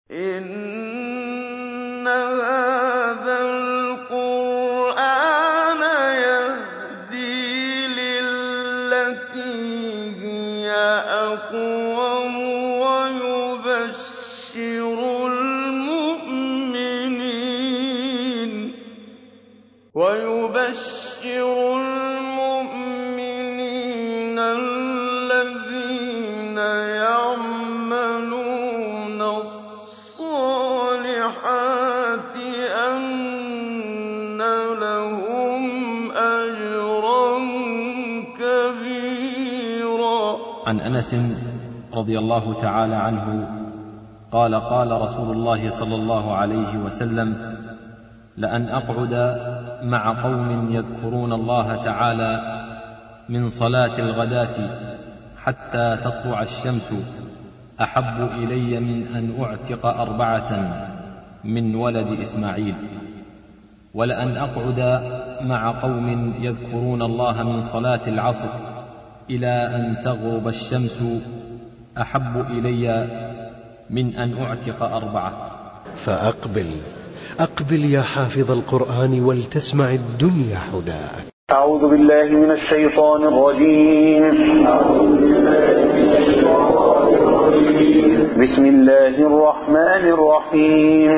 إِنَّ هَٰذَا الْقُرْآنَ يَهْدِي لِلَّتِي هِيَ أَقْوَمُ وَيُبَشِّرُ الْمُؤْمِنِينَ الَّذِينَ يَعْمَلُونَ الصَّالِحَاتِ أَنَّ لَهُمْ أَجْرًا كَبِيرًا عن انس رضي الله تعالى عنه قال قال رسول الله صلى الله عليه وسلم لان اقعد مع قوم يذكرون الله تعالى من صلاه الغداه حتى تطلع الشمس احب الي من ان اعتق اربعه من ولد اسماعيل ولان اقعد مع قوم يذكرون الله من صلاه العصر الى ان تغرب الشمس احب الي من ان اعتق اربعه فأقبل أقبل يا حافظ القرآن ولتسمع الدنيا حداك أعوذ بالله من الشيطان الرجيم بسم الله الرحمن الرحيم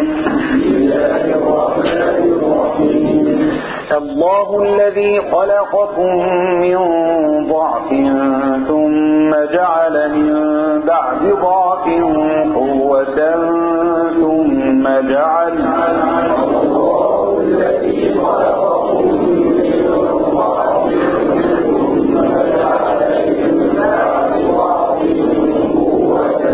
الله الذي خلقكم من ضعف ثم جعل من بعد ضعف قوة ثم جعل الله الذي خلقكم من ضعف ثم جعل من بعد ضعف قوة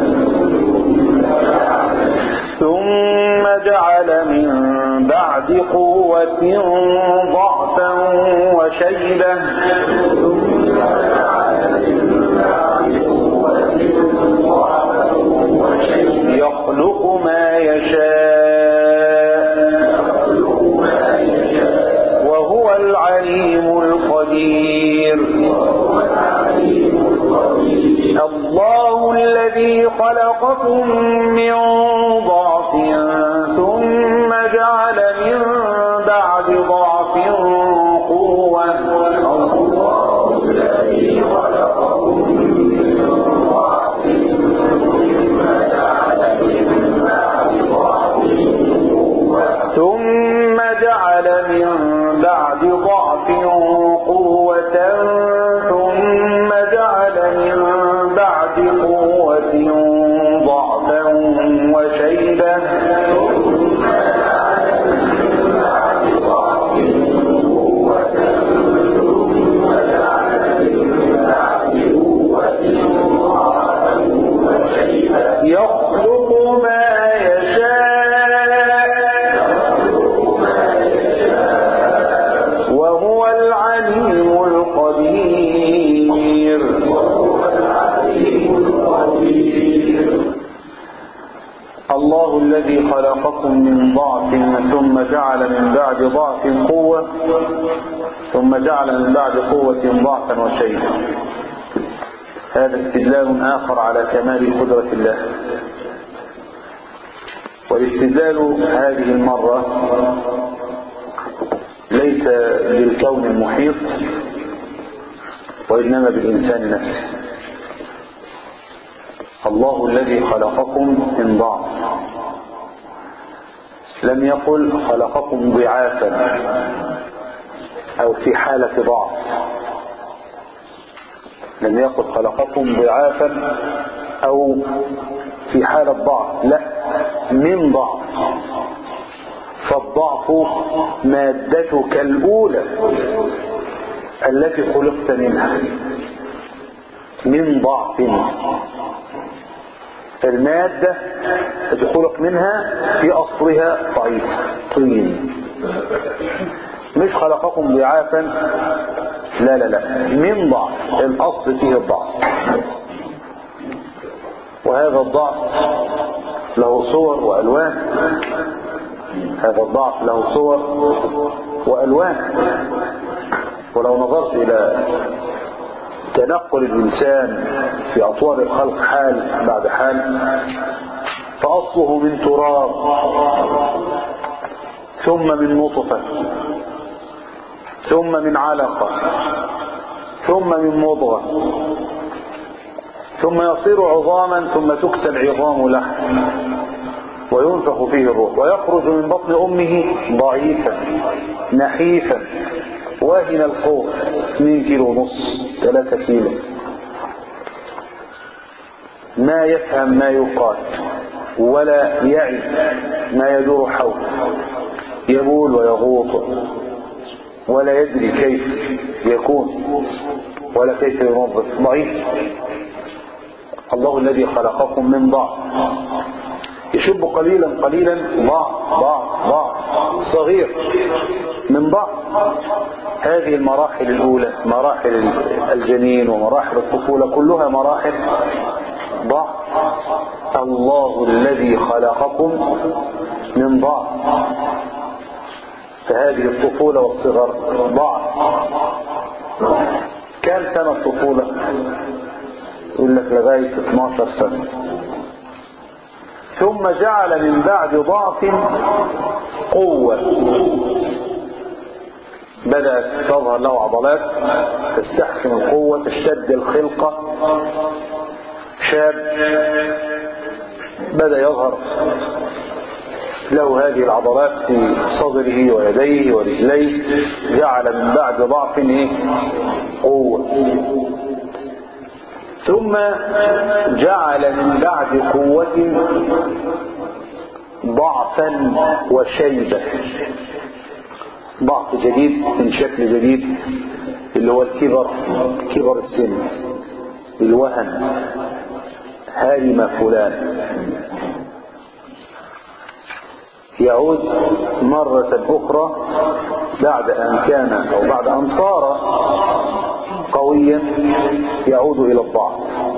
ثم جعل من بعد قوة ضعفا وشيبة يخلق ما يشاء وهو العليم القدير الله الذي خلقكم من ضعف ثم جعل من بعد ضعف قوة الله الذي خلقكم من ضعف ثم جعل من بعد ضعف قوة ثم جعل من بعد ضعف قوة ثم جعل من بعد قوة ضعفا وشيبة يخلق ما يشاء وهو العليم القدير الله الذي خلقكم من ضعف ثم جعل من بعد ضعف قوة ثم جعل من بعد قوة ضعفا وشيئا هذا استدلال آخر على كمال قدرة الله والاستدلال هذه المرة ليس بالكون المحيط وإنما بالإنسان نفسه الله الذي خلقكم من ضعف لم يقل خلقكم ضعافا أو في حالة ضعف لم يقل خلقكم ضعافا أو في حالة ضعف لا من ضعف فالضعف مادتك الأولى التي خلقت منها من ضعف المادة التي خلق منها في أصلها ضعيف طين مش خلقكم ضعافا لا لا لا من ضعف الأصل فيه الضعف وهذا الضعف له صور وألوان هذا الضعف له صور وألوان ولو نظرت إلى تنقل الإنسان في أطوار الخلق حال بعد حال فأصله من تراب ثم من نطفة ثم من علقة ثم من مضغة ثم يصير عظاما ثم تكسى العظام لحم وينفخ فيه الروح ويخرج من بطن أمه ضعيفا نحيفا واهن القوة 2 كيلو ونص 3 كيلو ما يفهم ما يقال ولا يعي ما يدور حوله يبول ويغوط ولا يدري كيف يكون ولا كيف ينظف ضعيف الله الذي خلقكم من ضعف يشب قليلا قليلا ضعف ضعف ضعف صغير من ضعف هذه المراحل الأولى مراحل الجنين ومراحل الطفولة كلها مراحل ضعف الله الذي خلقكم من ضعف فهذه الطفولة والصغر ضعف كم سنة الطفولة يقول لك لغاية 12 سنة ثم جعل من بعد ضعف قوة بدأت تظهر له عضلات تستحكم القوة تشتد الخلقة شاب بدأ يظهر له هذه العضلات في صدره ويديه ورجليه جعل من بعد ضعف ايه قوة ثم جعل من بعد قوة ضعفا وشيبة ضعف جديد من شكل جديد اللي هو الكبر كبر السن الوهن هارم فلان يعود مرة أخرى بعد أن كان أو بعد أن صار قويا يعود إلى الضعف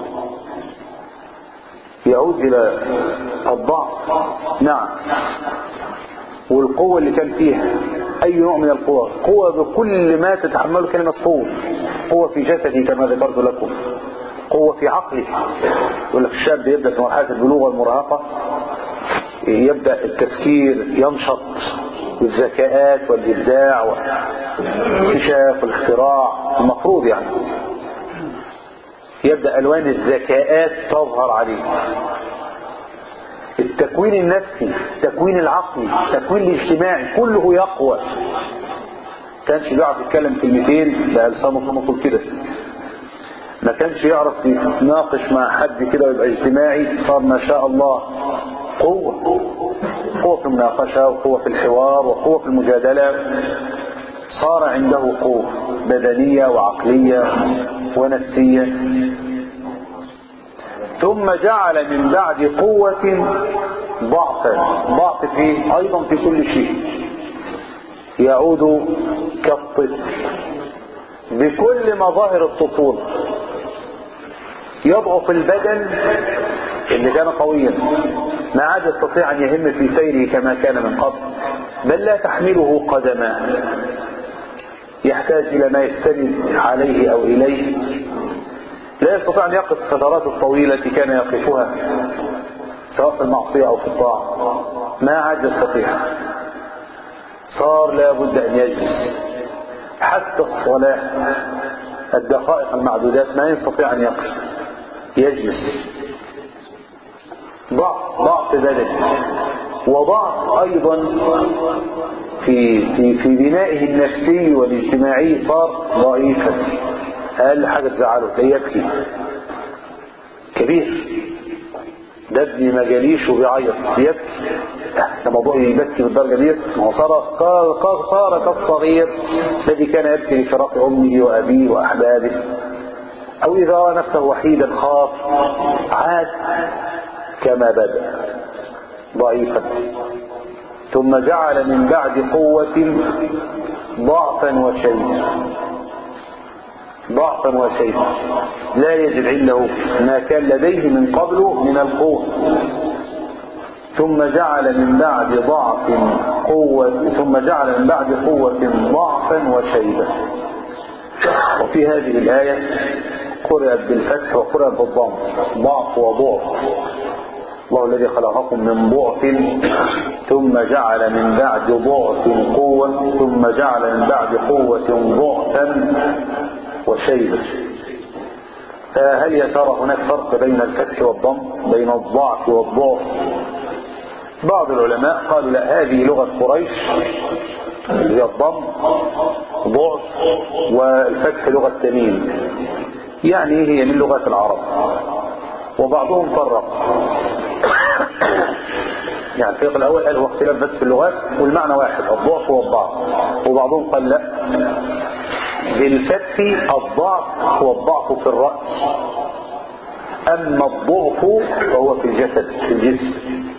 يعود إلى الضعف نعم والقوة اللي كان فيها أي نوع من القوة قوة بكل ما تتحمله كلمة قوة قوة في جسدي كما ذكرت لكم قوة في عقله يقول لك الشاب يبدأ في مرحلة البلوغ والمراهقة يبدأ التفكير ينشط والذكاءات والإبداع والاكتشاف والاختراع المفروض يعني يبدأ ألوان الذكاءات تظهر عليه التكوين النفسي التكوين العقلي التكوين الاجتماعي كله يقوى كانش بيعرف يتكلم كلمتين بقى لسانه طول كده ما كانش يعرف يتناقش مع حد كده ويبقى اجتماعي صار ما شاء الله قوة قوة في المناقشة وقوة في الحوار وقوة في المجادلة صار عنده قوة بدنية وعقلية ونفسية ثم جعل من بعد قوة ضعفا ضعف في أيضا في كل شيء يعود كالطفل بكل مظاهر الطفولة يضعف البدن اللي كان قويا ما عاد يستطيع أن يهم في سيره كما كان من قبل بل لا تحمله قدماه يحتاج إلى ما يستند عليه أو إليه لا يستطيع أن يقف الفترات الطويلة التي كان يقفها سواء في المعصية أو في الطاعة ما عاد يستطيع صار لا بد أن يجلس حتى الصلاة الدقائق المعدودات ما يستطيع أن يقف يجلس ضعف ضعف بدني وضعف أيضا في في في بنائه النفسي والاجتماعي صار ضعيفا أقل حاجة تزعله تلاقيه يبكي كبير ده ابني ما جاليش وبيعيط بيبكي ده موضوع يبكي بالدرجه ديت ما هو صار صار صار كالصغير الذي كان يبكي لفراق امه وابيه واحبابه او اذا راى نفسه وحيدا خاف عاد كما بدا ضعيفا ثم جعل من بعد قوة ضعفا وشيبا ضعفا وشيبا لا يجد عنده ما كان لديه من قبله من القوة ثم جعل من بعد ضعف قوة ثم جعل من بعد قوة ضعفا وشيبا وفي هذه الآية قرأت بالفتح وقرأت بالضم ضعف وضعف الله الذي خلقكم من ضعف ثم جعل من بعد ضعف قوة ثم جعل من بعد قوة ضعفا وشيبة فهل يا ترى هناك فرق بين الفتح والضم بين الضعف والضعف بعض العلماء قالوا لا هذه لغة قريش اللي هي الضم ضعف والفتح لغة تميم يعني هي من لغة العرب وبعضهم فرق يعني الفريق الاول قال هو اختلاف بس في اللغات والمعنى واحد الضعف والضعف وبعضهم قال لا بالفتح الضعف هو الضعف في الرأس اما الضعف فهو في الجسد في الجسم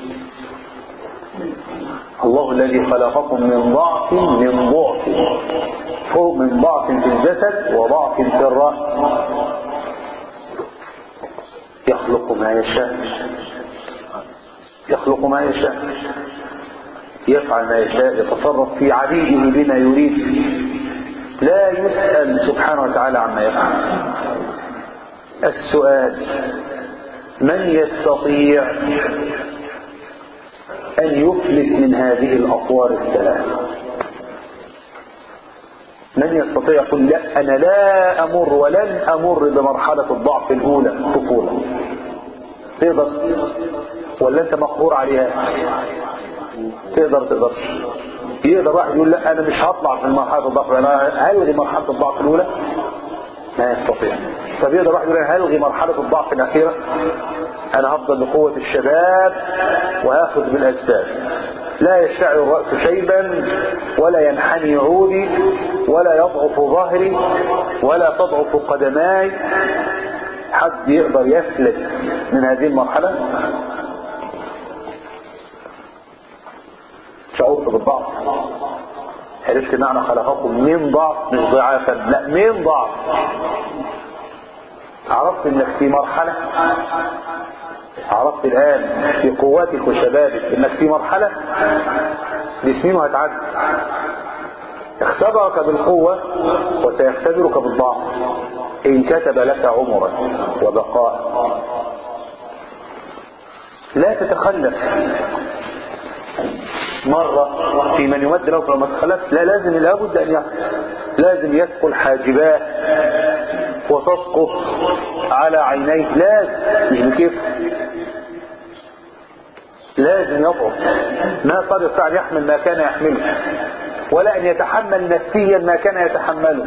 الله الذي خلقكم من ضعف من ضعف هو من ضعف في الجسد وضعف في الرأس يخلق ما يشاء يخلق ما يشاء يفعل ما يشاء يتصرف في عبيده بما يريد لا يسأل سبحانه وتعالى عما يفعل السؤال من يستطيع أن يفلت من هذه الأطوار الثلاث من يستطيع يقول لا أنا لا أمر ولن أمر بمرحلة الضعف الأولى الطفولة تقدر ولا أنت مقهور عليها تقدر تقدر يقدر واحد يقول لا أنا مش هطلع في مرحلة الضعف أنا هلغي مرحلة الضعف الأولى لا يستطيع طب يقدر واحد يقول أنا هلغي مرحلة الضعف الأخيرة أنا هفضل بقوة الشباب وهاخذ بالأسباب لا يشتعل الرأس شيبا ولا ينحني عودي ولا يضعف ظهري ولا تضعف قدماي حد يقدر يفلت من هذه المرحلة شعورت بالضعف عرفت معنى خلقكم من ضعف مش ضعافا لا من ضعف عرفت انك في مرحلة عرفت الآن في قواتك وشبابك انك في مرحلة بسنين وهتعدي اختبرك بالقوة وسيختبرك بالضعف إن كتب لك عمرا وبقاء لا تتخلف مرة في من يمد له فلما تخلف لا لازم لابد أن يحصل لازم يدخل حاجباه وتسقط على عينيه لازم مش بكيف لازم يضعف ما صار يستطيع أن يحمل ما كان يحمله ولا أن يتحمل نفسيا ما كان يتحمله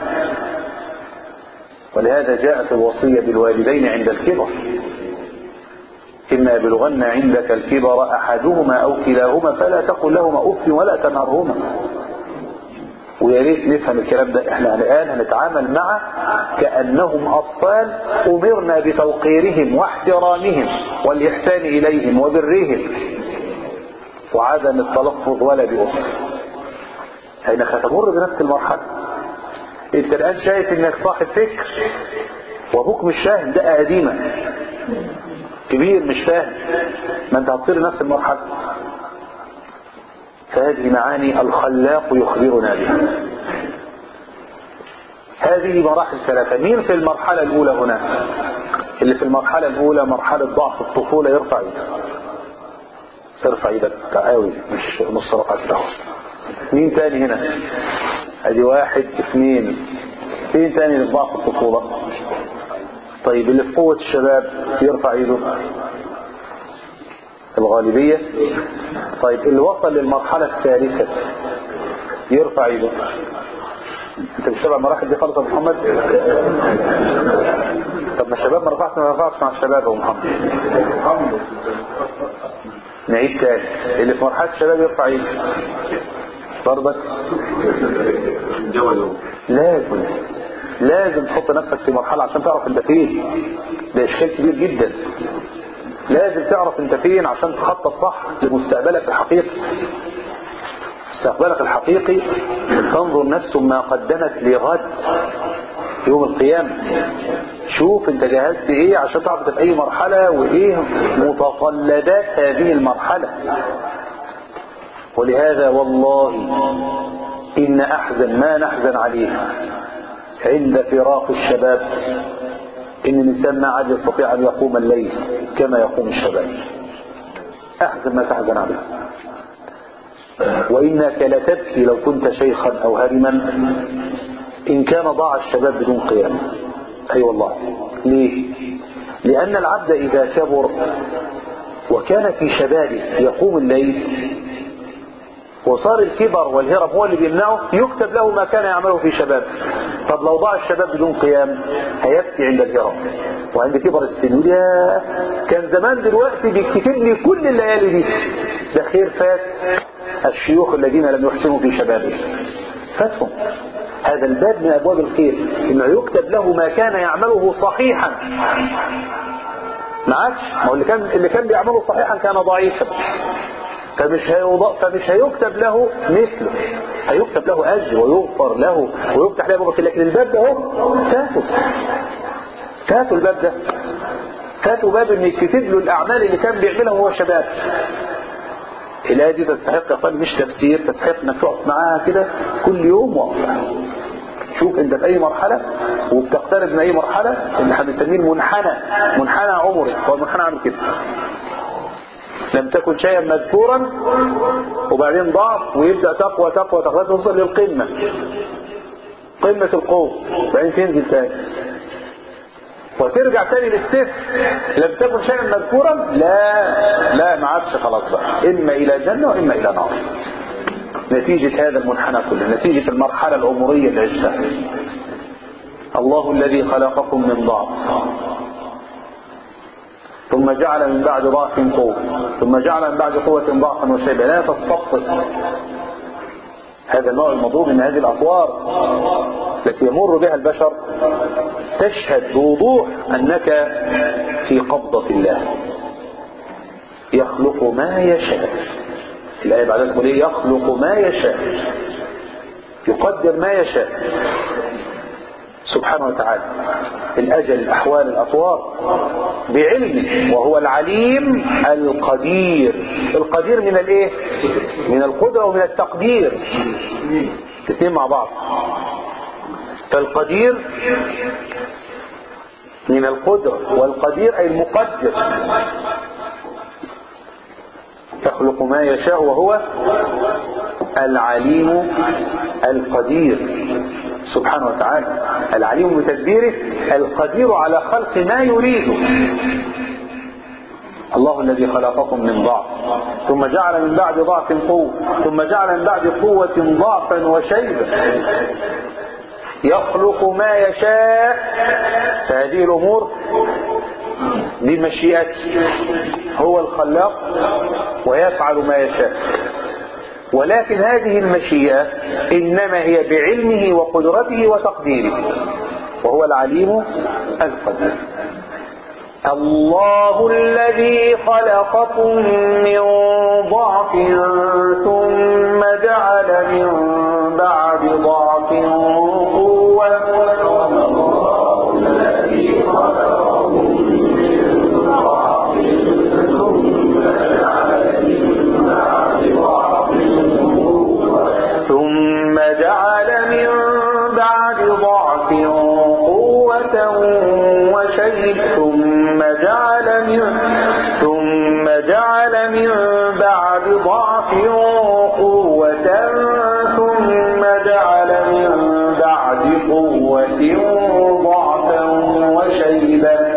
ولهذا جاءت الوصية بالوالدين عند الكبر إما يبلغن عندك الكبر أحدهما أو كلاهما فلا تقل لهما أف ولا تنهرهما ويا ريت نفهم الكلام ده احنا الآن هنتعامل مع كأنهم أطفال أمرنا بتوقيرهم واحترامهم والإحسان إليهم وبرهم وعدم التلفظ ولا بأف لأنك هتمر بنفس المرحلة انت الآن شايف انك صاحب فكر وابوك مش فاهم ده قديمة كبير مش فاهم ما انت هتصير نفس المرحلة فهذه معاني الخلاق يخبرنا بها هذه مراحل ثلاثة مين في المرحلة الأولى هنا اللي في المرحلة الأولى مرحلة ضعف الطفولة يرفع ايدك ارفع ايدك قوي مش نص رقعة كده مين تاني هنا ادي واحد اثنين فين تاني اللي في ضعف الطفولة طيب اللي في قوة الشباب يرفع ايده الغالبية طيب اللي وصل للمرحلة الثالثة يرفع ايده انت مش تابع المراحل دي خالص يا محمد طب ما الشباب ما رفعش ما رفعش مع الشباب يا محمد نعيد تاني اللي في مرحلة الشباب يرفع ايده برضك لازم لازم تحط نفسك في مرحلة عشان تعرف انت فين ده اشكال كبير جدا لازم تعرف انت فين عشان تخطط صح لمستقبلك الحقيقي مستقبلك الحقيقي تنظر نفس ما قدمت لغد يوم القيامة شوف انت جهزت ايه عشان تعرف في اي مرحلة وايه متطلبات هذه المرحلة ولهذا والله إن أحزن ما نحزن عليه عند فراق الشباب إن الإنسان ما عاد يستطيع أن يقوم الليل كما يقوم الشباب احزن ما تحزن عليه وانك لتبكي لو كنت شيخا او هرما ان كان ضاع الشباب بدون قيام اي أيوة والله ليه لان العبد اذا كبر وكان في شبابه يقوم الليل وصار الكبر والهرب هو اللي بيمنعه يكتب له ما كان يعمله في شبابه طب لو ضاع الشباب بدون قيام هيبكي عند الهرب وعند كبر السن يقول يا كان زمان دلوقتي بيكتب لي كل الليالي دي ده خير فات الشيوخ الذين لم يحسنوا في شبابهم فاتهم هذا الباب من ابواب الخير انه يكتب له ما كان يعمله صحيحا ما عادش ما هو اللي كان اللي كان بيعمله صحيحا كان ضعيفا فمش هيوضع فمش هيكتب له مثله هيكتب له اجر ويغفر له ويفتح له باب لكن الباب ده اهو فاتوا فاتوا الباب ده فاتوا باب ان يكتب له الاعمال اللي كان بيعملها وهو شباب الآية دي تستحق يا مش تفسير تستحق انك تقف معاها كده كل يوم وقفة شوف انت في اي مرحلة وبتقترب من اي مرحلة اللي احنا بنسميه المنحنى منحنى عمري هو المنحنى عامل كده لم تكن شيئا مذكورا وبعدين ضعف ويبدأ تقوى تقوى تقوى توصل للقمة قمة القوة بعدين تنزل تاني وترجع تاني للصفر لم تكن شيئا مذكورا لا لا ما عادش خلاص بقى اما الى جنة واما الى نار نتيجة هذا المنحنى كله نتيجة المرحلة العمرية اللي عشتها الله الذي خلقكم من ضعف ثم جعل من بعد ضعف قوة ثم جعل من بعد قوة ضعفا وشيبا لا تستبطئ هذا النوع المضروب من هذه الأطوار التي يمر بها البشر تشهد بوضوح أنك في قبضة الله يخلق ما يشاء الآية بعدها تقول إيه يخلق ما يشاء يقدر ما يشاء سبحانه وتعالى الأجل الأحوال الأطوار بعلمه وهو العليم القدير القدير من الايه من القدرة ومن التقدير الاثنين مع بعض فالقدير من القدرة والقدير أي المقدر يخلق ما يشاء وهو العليم القدير سبحانه وتعالى العليم بتدبيره القدير على خلق ما يريده الله الذي خلقكم من ضعف ثم جعل من بعد ضعف قوة ثم جعل من بعد قوة ضعفا وشيبا يخلق ما يشاء فهذه الأمور بمشيئته هو الخلاق ويفعل ما يشاء ولكن هذه المشيئة إنما هي بعلمه وقدرته وتقديره وهو العليم القدير الله الذي خلقكم من ضعف ثم جعل من بعد ضعف قوة الله الذي خلقكم من ضعف ثم جعل من بعد ضعف قوة وشيء ثم جعل من ثم جعل من بعد ضعف قوة ثم جعل من بعد قوة ضعفا وشيبا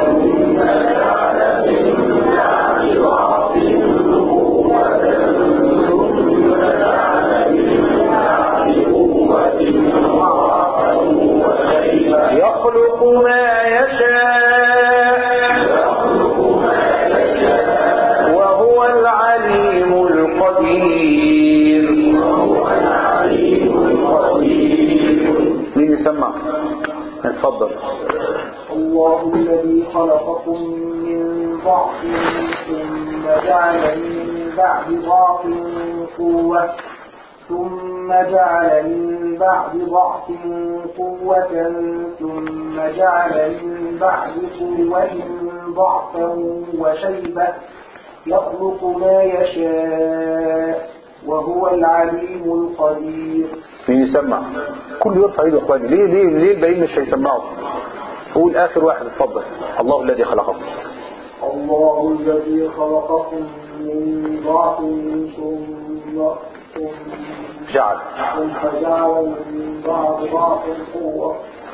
يخلق ما يشاء وهو العليم القدير مين يسمع اتفضل الله الذي خلقكم من ضعف ثم جعل من بعد ضعف قوة ثم جعل من بعد ضعف قوة ثم جعل من بعد قوة ضعفا وشيبة يخلق ما يشاء وهو العليم القدير مين يسمع كل يرفع ايده يا اخواني ليه ليه ليه الباقيين مش هيسمعوا قول اخر واحد اتفضل الله الذي خلقكم الله الذي خلقكم من ضعف ثم ثم جعل ثم جعل من بعد ضعف قوة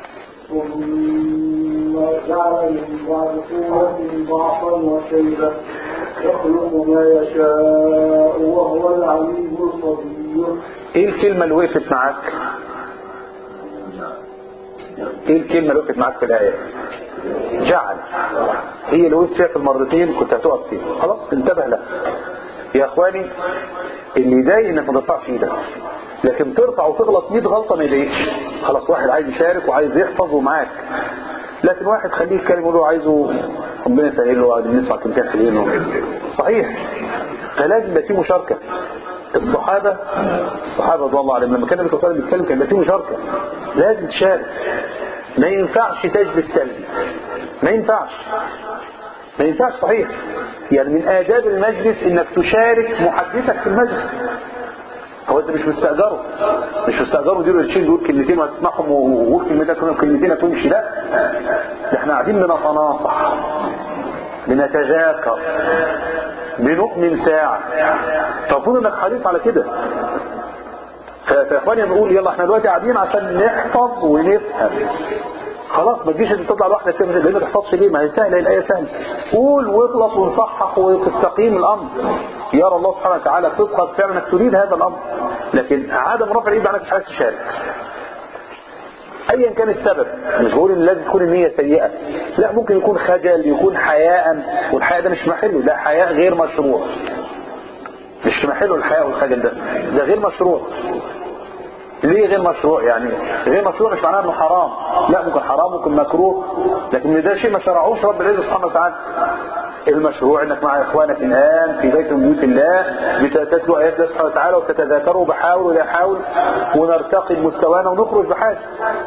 ثم جعل من بعد قوة ضعفا وشيبة يخلق ما يشاء وهو العليم الخبير ايه الكلمة اللي وقفت معاك ايه الكلمة اللي وقفت معاك في الآية جعل هي اللي وقفت فيها في المرتين كنت هتقف فيها خلاص انتبه لها يا اخواني اللي يضايق انك ما ترفعش ايدك لكن ترفع وتغلط 100 غلطة ما يضايقش خلاص واحد عايز يشارك وعايز يحفظ ومعاك لكن واحد خليه يتكلم يقول له عايزه ربنا يسهل له قاعد نسمع كلمتين حلوين صحيح فلازم يبقى في مشاركة الصحابة الصحابة رضي الله عليهم لما كان النبي صلى الله عليه وسلم بيتكلم كان يبقى في مشاركة لازم تشارك ما ينفعش تجلس سلبي ما ينفعش ما ينفعش صحيح يعني من آداب المجلس انك تشارك محدثك في المجلس هو انت مش مستأجره مش مستأجره دي الشيء دول كلمتين وهتسمعهم وقول كلمتين كلمتين وتمشي لا ده احنا قاعدين بنتناصح بنتذاكر بنؤمن ساعة فالمفروض انك حريص على كده فيا اخواني نقول يلا احنا دلوقتي قاعدين عشان نحفظ ونفهم خلاص ما تجيش انت تطلع لوحدك كده ليه ما تحفظش ليه ما هي سهله الايه سهله قول واغلط ونصحح وتستقيم الامر يرى الله سبحانه وتعالى صدقك فعلا انك تريد هذا الامر لكن عدم رفع الايد معناه مش عايز تشارك ايا كان السبب مش بقول ان لازم تكون النيه سيئه لا ممكن يكون خجل يكون حياء والحياء ده مش محله ده حياء غير مشروع مش في محله الحياء والخجل ده ده غير مشروع ليه غير مشروع يعني غير مشروع مش معناه انه حرام لا ممكن حرام ممكن مكروه لكن ده شيء ما شرعوش رب العزة سبحانه وتعالى المشروع انك مع اخوانك الان في بيت من بيوت الله بتتلو ايات الله سبحانه وتعالى وتتذاكروا بحاول ولا يحاول ونرتقي بمستوانا ونخرج بحاجه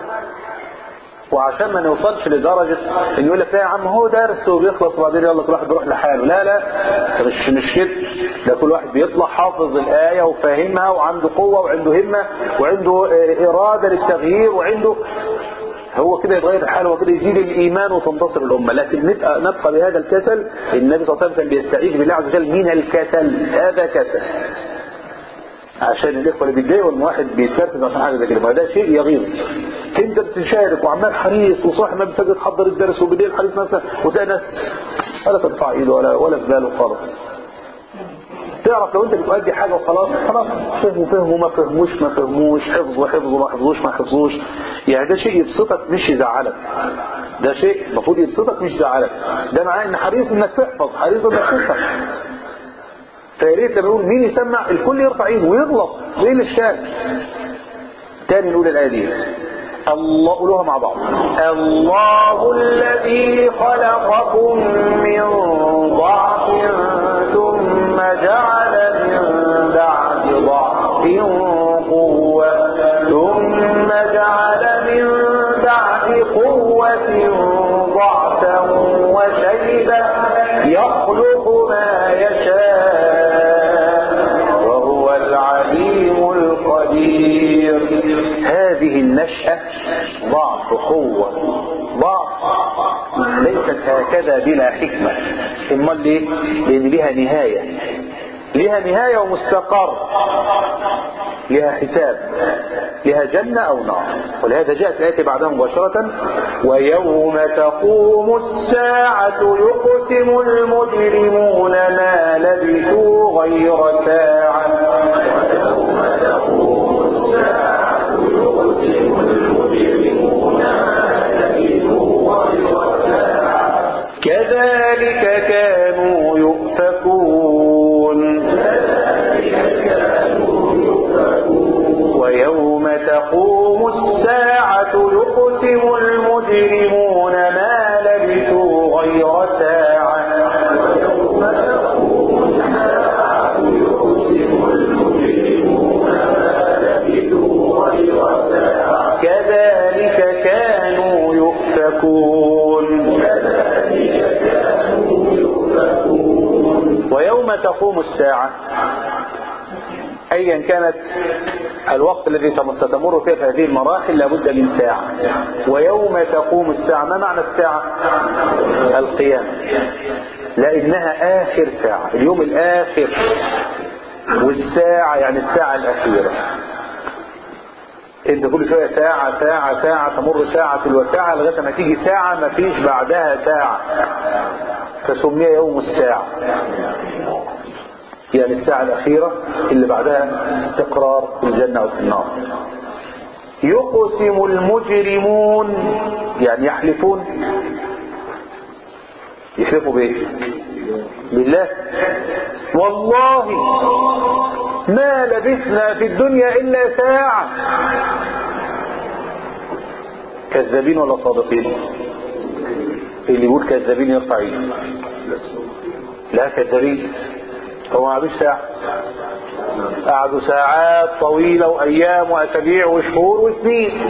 وعشان ما نوصلش لدرجة ان يقول لك لا يا عم هو درس وبيخلص وبعدين يلا كل واحد بيروح لحاله لا لا مش مش كده ده كل واحد بيطلع حافظ الآية وفاهمها وعنده قوة وعنده همة وعنده إرادة للتغيير وعنده هو كده يتغير الحال وكده يزيد الإيمان وتنتصر الأمة لكن نبقى نبقى بهذا الكسل النبي صلى الله عليه وسلم كان بيستعيذ بالله عز وجل من الكسل هذا كسل عشان الاخوه اللي بيتضايقوا ان واحد بيتكركز عشان حاجه زي كده ما ده شيء يغيظ انت بتشارك وعمال حريص وصاحب ما بتفاجئ تحضر الدرس وبالليل حريص مثلا وتلاقي ناس ولا ترفع ايده ولا ولا في باله خالص تعرف لو انت بتؤدي حاجه وخلاص خلاص فهموا فهموا ما فهموش ما فهموش حفظوا حفظوا ما حفظوش ما حفظوش يعني ده شيء يبسطك مش يزعلك ده شيء المفروض يبسطك مش يزعلك ده معناه ان حريص انك تحفظ حريص انك تفهم فيا ريت لما نقول مين يسمع الكل يرفع ايده ويغلط وايه الاشكال تاني نقول الايه دي الله قولوها مع بعض الله الذي خلقكم من ضعف ثم جعل من بعد ضعف قوة ثم جعل من بعد قوة ضعفا وشيبة يخلق ما يشاء وهو العليم القدير هذه النشأة ضعف قوة ضعف ليست هكذا بلا حكمة امال ليه لان لها نهاية لها نهاية ومستقر لها حساب لها جنة أو نار ولهذا جاءت الآية بعدها مباشرة ويوم تقوم الساعة يقسم المجرمون ما لبثوا غير ساعة ويوم تقوم الساعة يقسم المجرمون ما لبثوا غير ساعة كذلك كانوا يؤفكون ويوم تقوم الساعة يقسم المجرمون ما لبثوا غير ساعة ويوم تقوم الساعة يقسم المجرمون ما لبثوا غير ساعة كذلك كانوا يؤفكون كذلك كانوا يؤفكون ويوم تقوم الساعة ايا كانت الوقت الذي ستمر فيه في هذه المراحل لابد من ساعة ويوم تقوم الساعة ما معنى الساعة القيامة لأنها آخر ساعة اليوم الآخر والساعة يعني الساعة الأخيرة انت كل شوية ساعة ساعة ساعة تمر ساعة وساعة لغاية ما تيجي ساعة ما فيش بعدها ساعة فسمي يوم الساعة يعني الساعة الأخيرة اللي بعدها استقرار في الجنة أو في النار يقسم المجرمون يعني يحلفون يحلفوا بايه بالله والله ما لبثنا في الدنيا الا ساعة كذابين ولا صادقين اللي يقول كذابين يرفع ايده لا كذابين هو ما عادوش ساعة قعدوا ساعات طويلة وايام واسابيع وشهور وسنين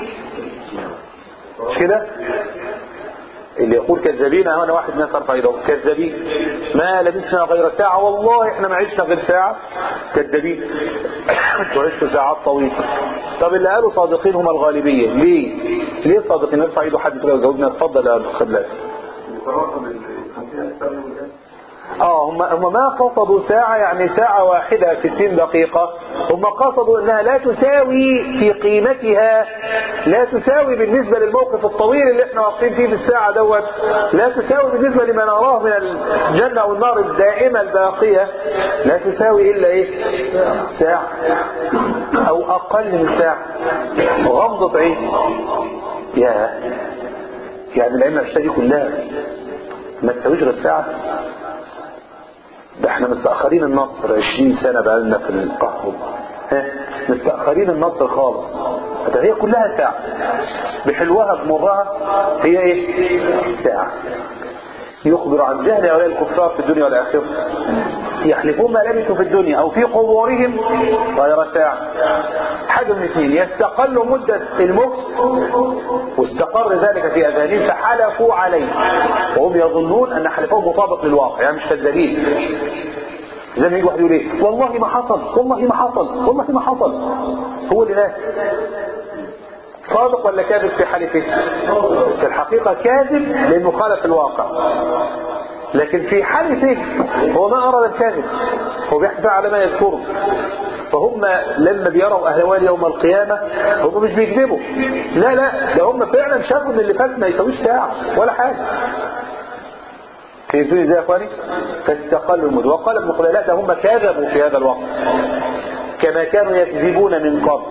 مش كده اللي يقول كذابين انا واحد ناس ارفع ايده كذابين ما لبثنا غير ساعة والله احنا ما عشنا غير ساعة كذابين انتوا عشتوا ساعات طويلة طب اللي قالوا صادقين هم الغالبية ليه ليه صادقين ارفع ايده حد كده وجاوبنا اتفضل يا خبلات اه هم هم ما قصدوا ساعة يعني ساعة واحدة 60 دقيقة هم قصدوا انها لا تساوي في قيمتها لا تساوي بالنسبة للموقف الطويل اللي احنا واقفين فيه في الساعة دوت لا تساوي بالنسبة لما نراه من الجنة او النار الدائمة الباقية لا تساوي الا ايه ساعة او اقل من ساعة غمضة عين يا يعني العلم الاشياء دي كلها ما تساويش غير ساعة ده احنا مستأخرين النصر 20 سنة بقالنا في القهر ها مستأخرين النصر خالص ده هي كلها ساعة بحلوها بمرها هي ايه ساعة يخبر عن جهل هؤلاء الكفار في الدنيا والآخرة يحلفون ما لبثوا في الدنيا أو في قبورهم غير ساعة حاجة من اثنين يستقل مدة المكس واستقر ذلك في أذانهم فحلفوا عليه وهم يظنون أن حلفهم مطابق للواقع يعني مش كذابين زي ما يجي واحد يقول ايه والله ما حصل والله ما حصل والله ما حصل هو اللي ناس صادق ولا كاذب في حلفه في الحقيقة كاذب لأنه خالف الواقع لكن في حلفه هو ما أراد الكاذب هو بيحكي على ما يذكره فهم لما بيروا أهوال يوم القيامة هم مش بيكذبوا لا لا ده هم فعلا شافوا ان اللي فات ما يساويش ساعة ولا حاجة فهمتوني ازاي يا اخواني فاستقلوا المدة وقال ابن قلال لا ده هم كذبوا في هذا الوقت كما كانوا يكذبون من قبل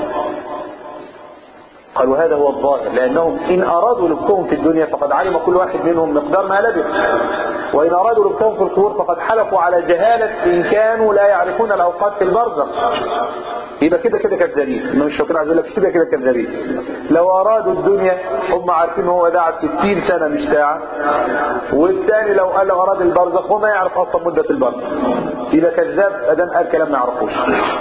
قالوا هذا هو الظاهر لأنهم إن أرادوا لبثهم في الدنيا فقد علم كل واحد منهم مقدار ما لبث وإن أرادوا لبثهم في القبور فقد حلفوا على جهالة إن كانوا لا يعرفون الأوقات في البرزخ يبقى كده كده كذابين مش فاكر عايز اقول لك كده كده كذابين لو ارادوا الدنيا هم عارفين هو ده قعد 60 سنه مش ساعه والثاني لو قال اراد البرزخ هو ما يعرف اصلا مده البرزخ يبقى كذاب ادام قال كلام ما يعرفوش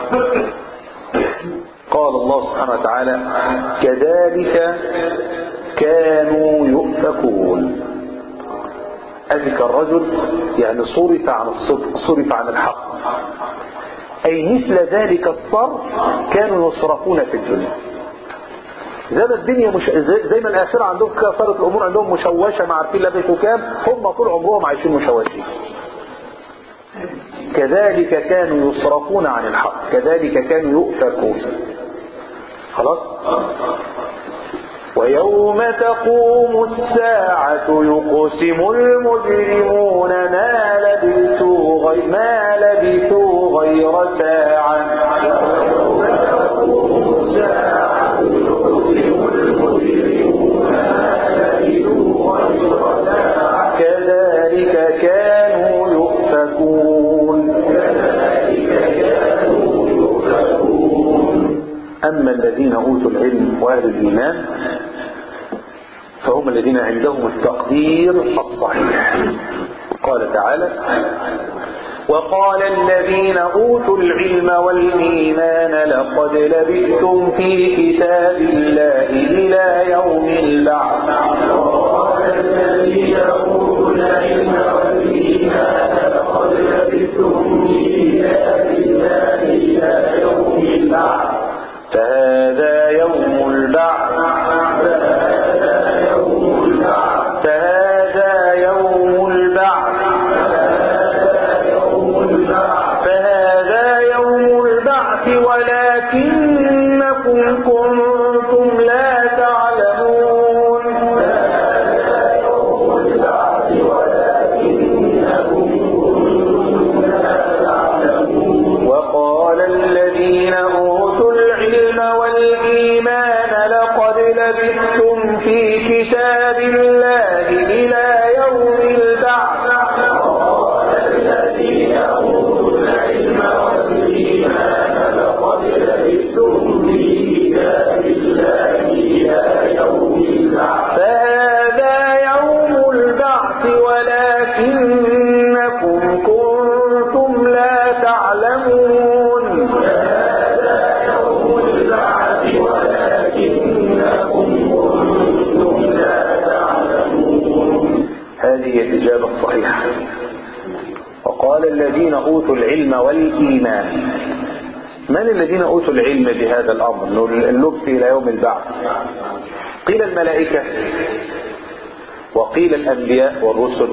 قال الله سبحانه وتعالى كذلك كانوا يؤفكون أذك الرجل يعني صرف عن الصدق صرف عن الحق أي مثل ذلك الصرف كانوا يصرفون في الدنيا زي ما الدنيا مش زي, زي ما الآخرة عندهم كده صارت الأمور عندهم مشوشة ما عارفين لبثوا كام هم طول عمرهم عايشين مشوشين كذلك كانوا يصرفون عن الحق كذلك كانوا يؤفكون خلاص ويوم تقوم الساعة يقسم المجرمون ما لبثوا غير ما لبثوا غير ساعة كذلك كانوا يؤفكون أما الذين أوتوا العلم وأهل الإيمان فهم الذين عندهم التقدير الصحيح قال تعالى وقال الذين أوتوا العلم والإيمان لقد لبثتم في كتاب الله إلى يوم البعث وقال الذين أوتوا العلم والإيمان لقد لبثتم في كتاب الله إلى يوم البعث فهذا يوم البعث فهذا يوم البعث ولكنكم كنتم لا تعلمون وقال الذين أوتوا العلم والإيمان لقد لبثتم في كتاب الله إلى يوم البعث فهذا يوم البعث ولكنكم كنتم لا تعلمون هذه هي الإجابة الصحيحة وقال الذين أوتوا العلم والإيمان من الذين أوتوا العلم بهذا الأمر إنه اللبث إلى يوم البعث قيل الملائكة وقيل الأنبياء والرسل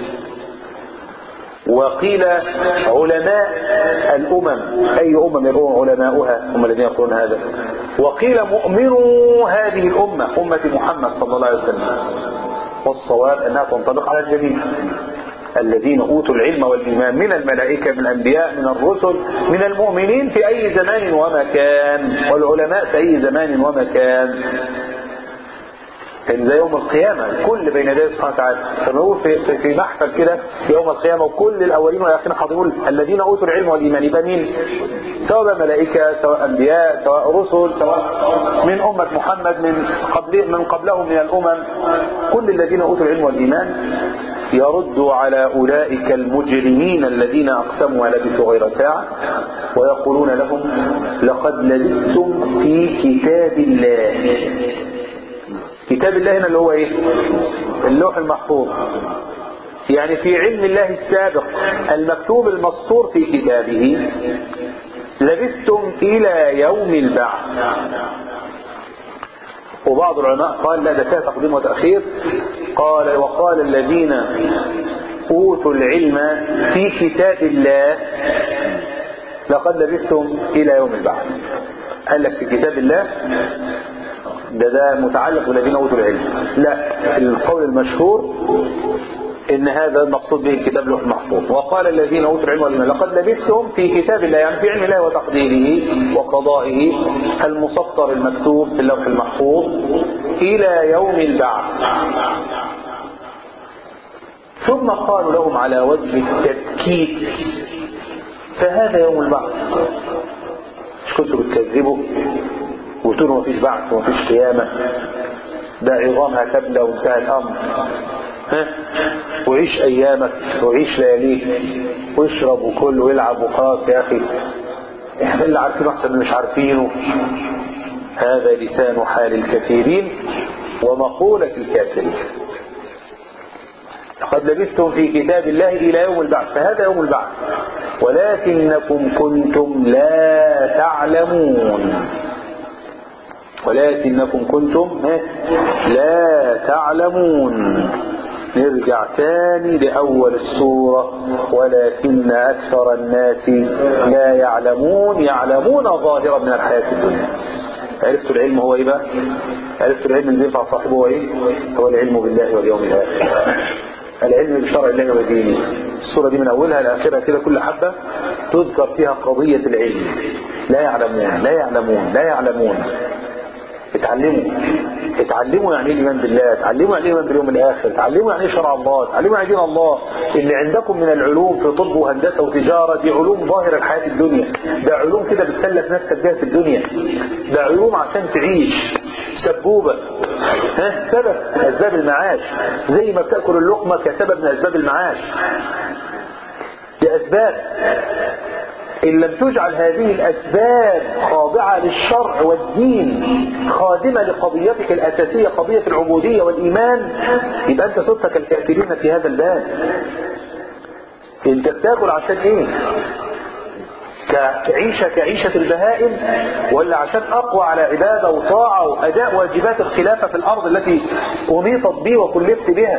وقيل علماء الأمم أي أمم يقولون علماؤها هم الذين يقولون هذا وقيل مؤمنو هذه الأمة أمة محمد صلى الله عليه وسلم والصواب أنها تنطبق على الجميع الذين أوتوا العلم والإيمان من الملائكة من الأنبياء من الرسل من المؤمنين في أي زمان ومكان والعلماء في أي زمان ومكان كان زي يوم القيامة الكل بين يديه سبحانه وتعالى لما يقول في, في, في محفل كده في يوم القيامة وكل الأولين والآخرين حاضرون الذين أوتوا العلم والإيمان يبقى مين؟ سواء بقى ملائكة سواء أنبياء سواء رسل سواء من أمة محمد من قبل من قبلهم من الأمم كل الذين أوتوا العلم والإيمان يرد على أولئك المجرمين الذين أقسموا ولبثوا غير ساعة ويقولون لهم لقد لبثتم في كتاب الله كتاب الله هنا اللي هو ايه اللوح المحفوظ يعني في علم الله السابق المكتوب المسطور في كتابه لبثتم الى يوم البعث وبعض العلماء قال لا ده فيها تقديم وتأخير قال وقال الذين أوتوا العلم في كتاب الله لقد لبثتم إلى يوم البعث قال لك في كتاب الله ده ده متعلق بالذين اوتوا العلم لا القول المشهور ان هذا المقصود به الكتاب لوح المحفوظ وقال الذين اوتوا العلم والعلم لقد لبثتم في كتاب الله يعني في علم الله وتقديره وقضائه المسطر المكتوب في اللوح المحفوظ الى يوم البعث ثم قالوا لهم على وجه التبكيت فهذا يوم البعث مش كنتوا بتكذبوا وتقولوا مفيش بعث ومفيش قيامة ده عظامها تبلى وانتهى الأمر ها وعيش أيامك وعيش لياليك واشرب وكل ويلعب وخلاص يا أخي احنا اللي عارفينه أحسن من مش عارفينه هذا لسان حال الكثيرين ومقولة الكافرين لقد لبثتم في كتاب الله إلى يوم البعث فهذا يوم البعث ولكنكم كنتم لا تعلمون ولكنكم كنتم لا تعلمون نرجع تاني لأول السورة ولكن أكثر الناس لا يعلمون يعلمون ظاهرا من الحياة الدنيا عرفتوا العلم هو ايه بقى عرفتوا العلم اللي ينفع صاحبه هو ايه هو العلم بالله واليوم الآخر العلم بشرع الله ودينه السورة دي من أولها لآخرها كده كل حبة تذكر فيها قضية العلم لا يعلمون لا يعلمون لا يعلمون اتعلموا اتعلموا يعني ايه الايمان بالله اتعلموا يعني ايه الايمان باليوم الاخر اتعلموا يعني ايه شرع الله اتعلموا يعني دين الله اللي عندكم من العلوم في طب وهندسه وتجاره دي علوم ظاهره الحياه الدنيا ده علوم كده بتسلف نفسك بيها في الدنيا ده علوم عشان تعيش سبوبه ها سبب من اسباب المعاش زي ما بتاكل اللقمه كسبب من اسباب المعاش دي اسباب إن لم تجعل هذه الأسباب خاضعة للشرع والدين خادمة لقضيتك الأساسية قضية العبودية والإيمان يبقى أنت صرت كالكافرين في هذا الباب أنت بتاكل عشان إيه؟ كعيشة كعيشة البهائم ولا عشان أقوى على عبادة وطاعة وأداء واجبات الخلافة في الأرض التي أميطت بي وكلفت بها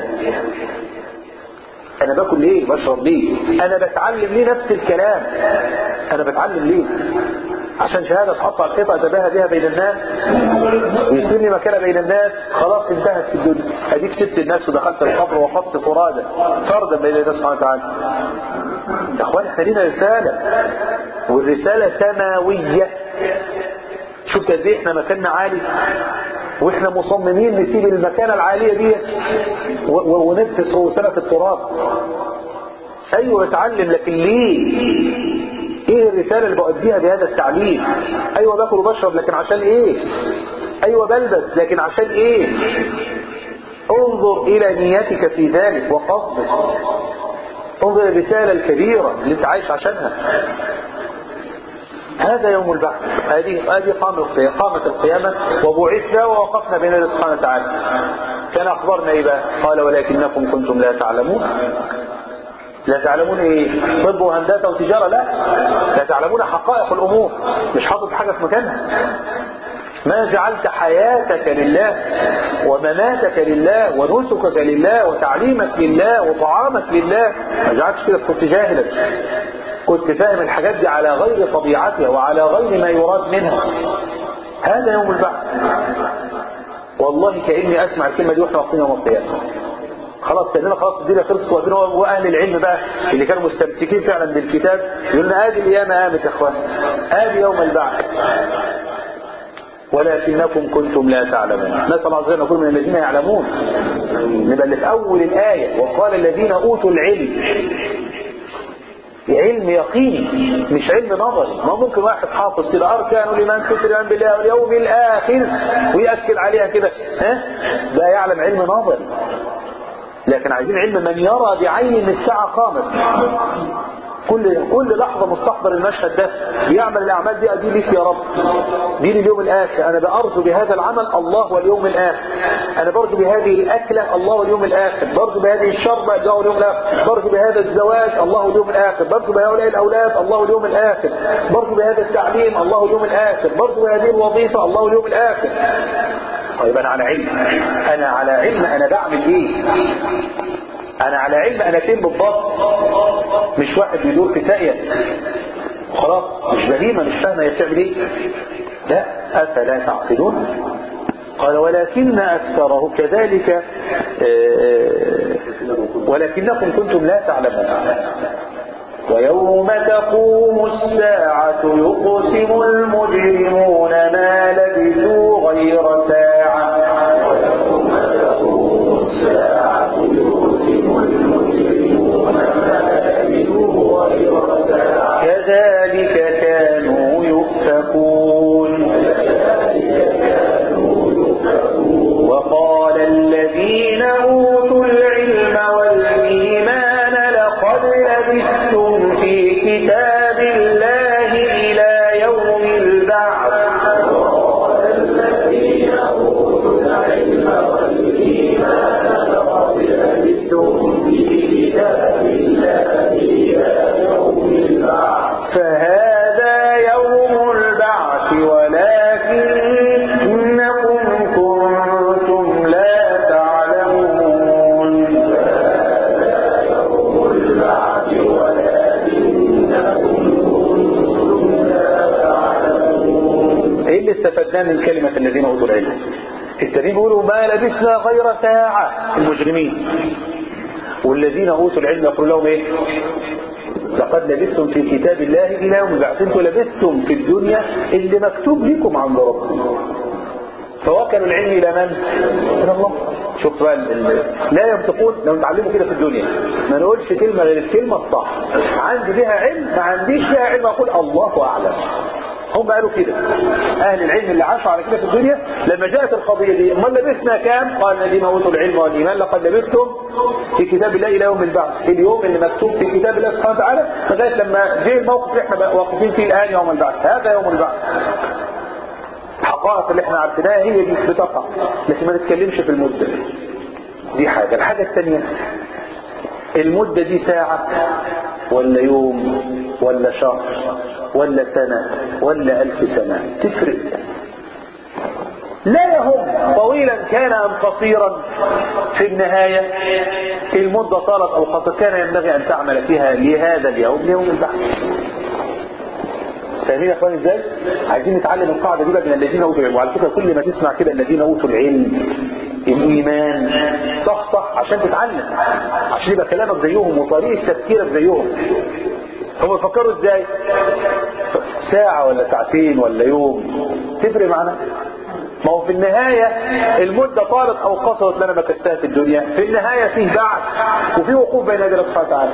انا باكل ليه بشرب ليه انا بتعلم ليه نفس الكلام انا بتعلم ليه عشان شهادة تحط على الحيطة أتباهى بها بين الناس ويصير لي مكانة بين الناس خلاص انتهت في الدنيا أديك سبت الناس ودخلت القبر وخفت فرادى فردا بين الله سبحانه وتعالى يا اخوان احنا لينا رسالة والرسالة سماوية شوف قد ايه احنا مكاننا عالي واحنا مصممين نسيب المكانة العالية دي و- و- ونفس رؤوسنا في التراب ايوه اتعلم لكن ليه ايه الرسالة اللي بؤديها بهذا التعليم ايوه باكل وبشرب لكن عشان ايه ايوه بلبس لكن عشان ايه انظر الى نيتك في ذلك وقصدك انظر الرسالة الكبيرة اللي انت عايش عشانها هذا يوم البعث هذه هذه قامت قامت القيامة وبعثنا ووقفنا بين الله سبحانه وتعالى كان أخبرنا إيه بقى قال ولكنكم كنتم لا تعلمون لا تعلمون ايه طب وهندسه وتجاره لا لا تعلمون حقائق الامور مش حاطط حاجه في مكانها ما جعلت حياتك لله ومماتك لله ونسكك لله وتعليمك لله وطعامك لله ما جعلتش كده كنت جاهلا كنت فاهم الحاجات دي على غير طبيعتها وعلى غير ما يراد منها هذا يوم البعث والله كأني أسمع الكلمة دي واحنا واقفين يوم القيامة خلاص كأننا خلاص الدنيا خلصت وقتنا وأهل العلم بقى اللي كانوا مستمسكين فعلا بالكتاب يقول لنا آدي القيامة قامت يا إخوان آدي يوم البعث ولكنكم كنتم لا تعلمون نسأل الله عز وجل أن نكون من الذين يعلمون نبقى اللي في أول الآية وقال الذين أوتوا العلم علم يقيني مش علم نظري ما ممكن واحد حافظ كده أركان لمن كتب الإيمان بالله واليوم الآخر ويأكد عليها كده ها ده يعلم علم نظري لكن عايزين علم من يرى بعين ان الساعة قامت كل كل لحظة مستحضر المشهد ده بيعمل الأعمال دي أدي ليك يا رب دي لي اليوم الآخر أنا بأرجو بهذا العمل الله واليوم الآخر أنا برجو بهذه الأكلة الله واليوم الآخر برجو بهذه الشربة الله واليوم الآخر برجو بهذا الزواج الله واليوم الآخر برجو بهؤلاء الأولاد الله واليوم الآخر برجو بهذا التعليم الله واليوم الآخر برجو بهذه الوظيفة الله واليوم الآخر طيب أنا على علم أنا على علم أنا بعمل إيه أنا على علم أنا فين بالضبط مش واحد بيدور في ساقية خلاص مش بهيمة مش فاهمة هي بتعمل إيه لا أفلا تعقلون قال ولكن أكثره كذلك آه، ولكنكم كنتم لا تعلمون ويوم تقوم الساعة يقسم المجرمون ما لبثوا غير ساعة ويوم تقوم الساعة يقسم المجرمون ما لبثوا غير ساعة كذلك كانوا يؤفكون وقال الذين أوتوا العلم والإيمان لقد لبثتم في كتاب الله إلى يوم البعث فهذا يوم البعث ولكنكم كنتم لا تعلمون ايه اللي استفدناه من كلمة الذين اوتوا العلم التانيين بيقولوا ما لبثنا غير ساعة المجرمين والذين اوتوا العلم يقول لهم ايه لقد لبثتم في كتاب الله الى يوم البعث انتم لبثتم في الدنيا اللي مكتوب لكم عند ربكم فوكلوا العلم الى من؟ الى الله شوف بقى ال- ال- لا ينطقون لو نتعلموا كده في الدنيا ما نقولش كلمه غير الكلمه الصح عندي بها علم ما عنديش بها علم اقول الله اعلم هم قالوا كده اهل العلم اللي عاشوا على كده في الدنيا لما جاءت القضيه دي امال لبثنا كام قال الذين اوتوا العلم والايمان لقد لبثتم في كتاب الله الى يوم البعث اليوم اللي مكتوب في كتاب الله سبحانه وتعالى لغايه لما جه الموقف اللي احنا بقى واقفين فيه الان يوم البعث هذا يوم البعث الحقائق اللي احنا عارفينها هي دي بتقع لكن ما نتكلمش في المده دي حاجه الحاجه الثانيه المده دي ساعه ولا يوم ولا شهر ولا سنه ولا الف سنه تفرق لا يهم طويلا كان ام قصيرا في النهايه المده طالت او قصرت كان ينبغي ان تعمل فيها لهذا اليوم ليوم البحث فاهمين يا اخواني ازاي؟ عايزين نتعلم القاعده دي بقى من الذين اوتوا العلم وعلى فكره كل ما تسمع كده الذين اوتوا العلم الايمان صح صح عشان تتعلم عشان يبقى كلامك زيهم وطريقه تفكيرك زيهم هم يفكروا ازاي؟ ساعه ولا ساعتين ولا يوم تفرق معنا؟ ما هو في النهاية المدة طالت أو قصرت لنا مكستها في الدنيا في النهاية فيه بعث وفيه وقوف بين يدي الله سبحانه وتعالى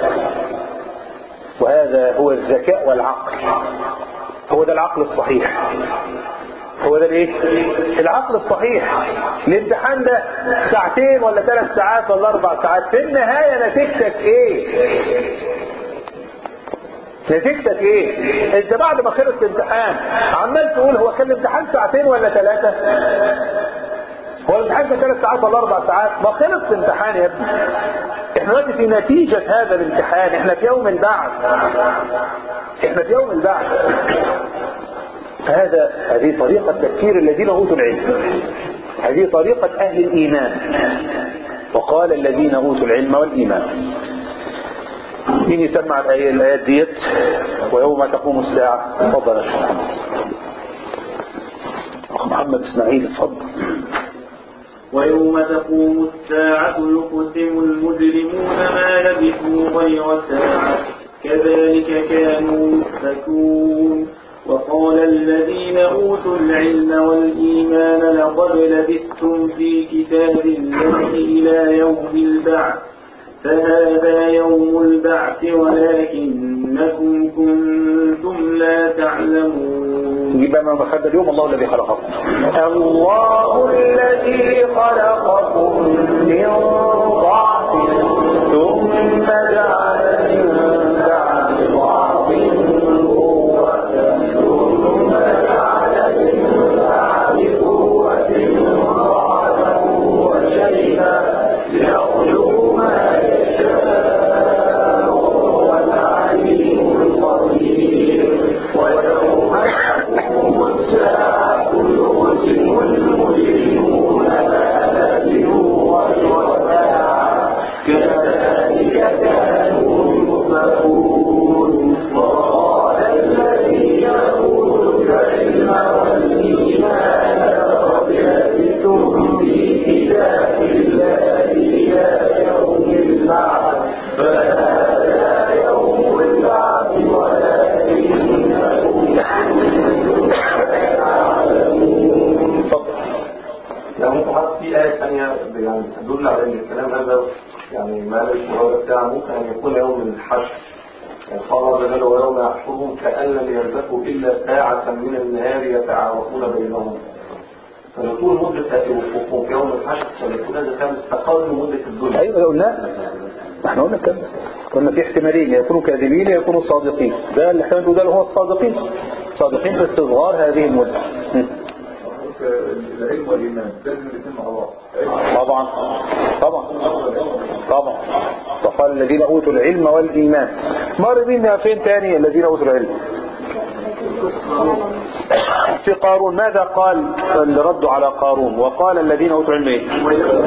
وهذا هو الذكاء والعقل هو ده العقل الصحيح هو ده الايه العقل الصحيح الامتحان ده ساعتين ولا ثلاث ساعات ولا اربع ساعات في النهايه نتيجتك ايه نتيجتك ايه انت بعد ما خلص الامتحان عمال تقول هو كان الامتحان ساعتين ولا ثلاثه هو الامتحان كان ثلاث ساعات ولا اربع ساعات ما خلص الامتحان يا ابني احنا دلوقتي في نتيجة هذا الامتحان احنا في يوم البعث احنا في يوم البعث فهذا هذه طريقة تفكير الذين اوتوا العلم هذه طريقة اهل الايمان وقال الذين اوتوا العلم والايمان مين يسمع الآية الآيات ديت ويوم تقوم الساعة تفضل يا شيخ محمد أخ محمد إسماعيل اتفضل ويوم تقوم الساعة يقسم المجرمون ما لبثوا غير ساعة كذلك كانوا يؤفكون وقال الذين أوتوا العلم والإيمان لقد لبثتم في كتاب الله إلى يوم البعث فهذا يوم البعث ولكنكم كنتم لا تعلمون يبقى ما بخد اليوم الله الذي خلقكم الله الذي خلقكم من ضعف ثم جعل من بعد ضعف قوة ثم جعل من بعد قوة ضعفا وشيبا يخلق ما يشاء وهو العليم القدير ويوم تقوم الساعة يقسم المجرمون ما لبثوا غير ساعة كذلك كانوا يؤفكون وقال الذين أوتوا العلم والإيمان لقد لبثتم في كتاب الله إلى يوم البعث فهذا يوم البعث ولكنكم تعلمون تفضل يعني ممكن حط في آية ثانية يعني تدل على إن الكلام هذا يعني ما ليس مراد بتاعه ممكن أن يكون يوم الحشر يعني قال عز وجل ويوم يحشرهم كأن لم يلبثوا إلا ساعة من النهار يتعارفون بينهم فنقول مدة وقوفهم في يوم الحشر فيكون هذا كان استقل مدة الدنيا ايوه قلنا ما احنا قلنا كده قلنا في احتمالين يكونوا كاذبين يكونوا صادقين ده الاحتمال ده اللي هو الصادقين صادقين في استصغار هذه المدة م. العلم والإيمان لازم الاثنين مع بعض طبعا طبعا طبعا وقال الذين اوتوا العلم والايمان مر بينا فين تاني الذين اوتوا العلم في قارون ماذا قال اللي ردوا على قارون وقال الذين اوتوا العلم ايه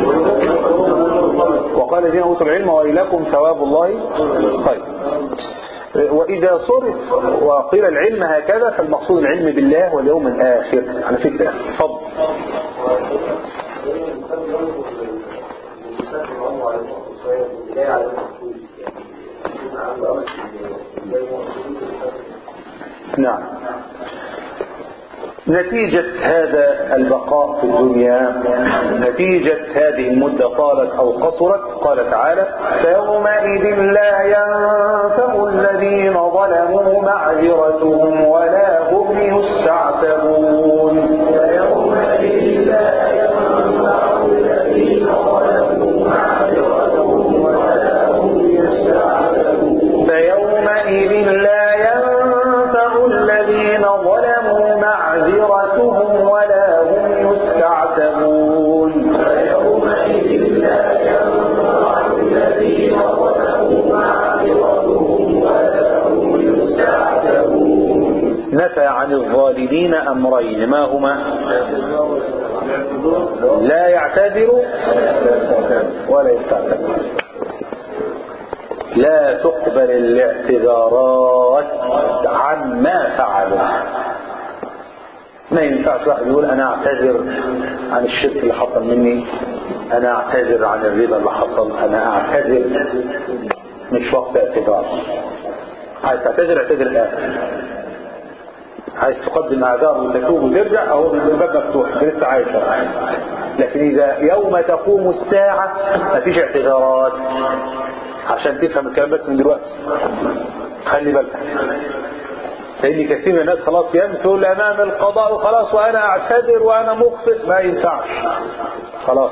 وقال الذين اوتوا العلم ويلكم ثواب الله خير وإذا صرف وقيل العلم هكذا فالمقصود العلم بالله واليوم الآخر على فكرة فضل نعم نتيجة هذا البقاء في الدنيا نتيجة هذه المدة طالت أو قصرت قال تعالى فيومئذ لا ينفع الذين ظلموا معذرتهم ولا هم يستعتبون فيومئذ لا ينفع الذين ظلموا معذرتهم ولا هم يستعتبون فيومئذ لا ينفع الذين ظلموا معذرتهم ولا هم يستعتبون فيومئذ لا ينفع الذين ظلموا معذرتهم ولا هم يستعتبون نفى عن الظالمين أمرين ما هما لا يعتذر ولا يستعتذر لا تقبل الاعتذارات عما فعلوا ما ينفعش واحد يقول انا اعتذر عن الشرك اللي حصل مني انا اعتذر عن الربا اللي حصل انا اعتذر مش وقت اعتذار عايز تعتذر اعتذر الان عايز تقدم اعذار وتتوب وترجع اهو الباب مفتوح انت لسه عايش لكن اذا يوم تقوم الساعه مفيش اعتذارات عشان تفهم الكلام بس من دلوقتي خلي بالك لان كثير من الناس خلاص يمثل امام القضاء وخلاص وانا اعتذر وانا مخطئ ما ينفعش خلاص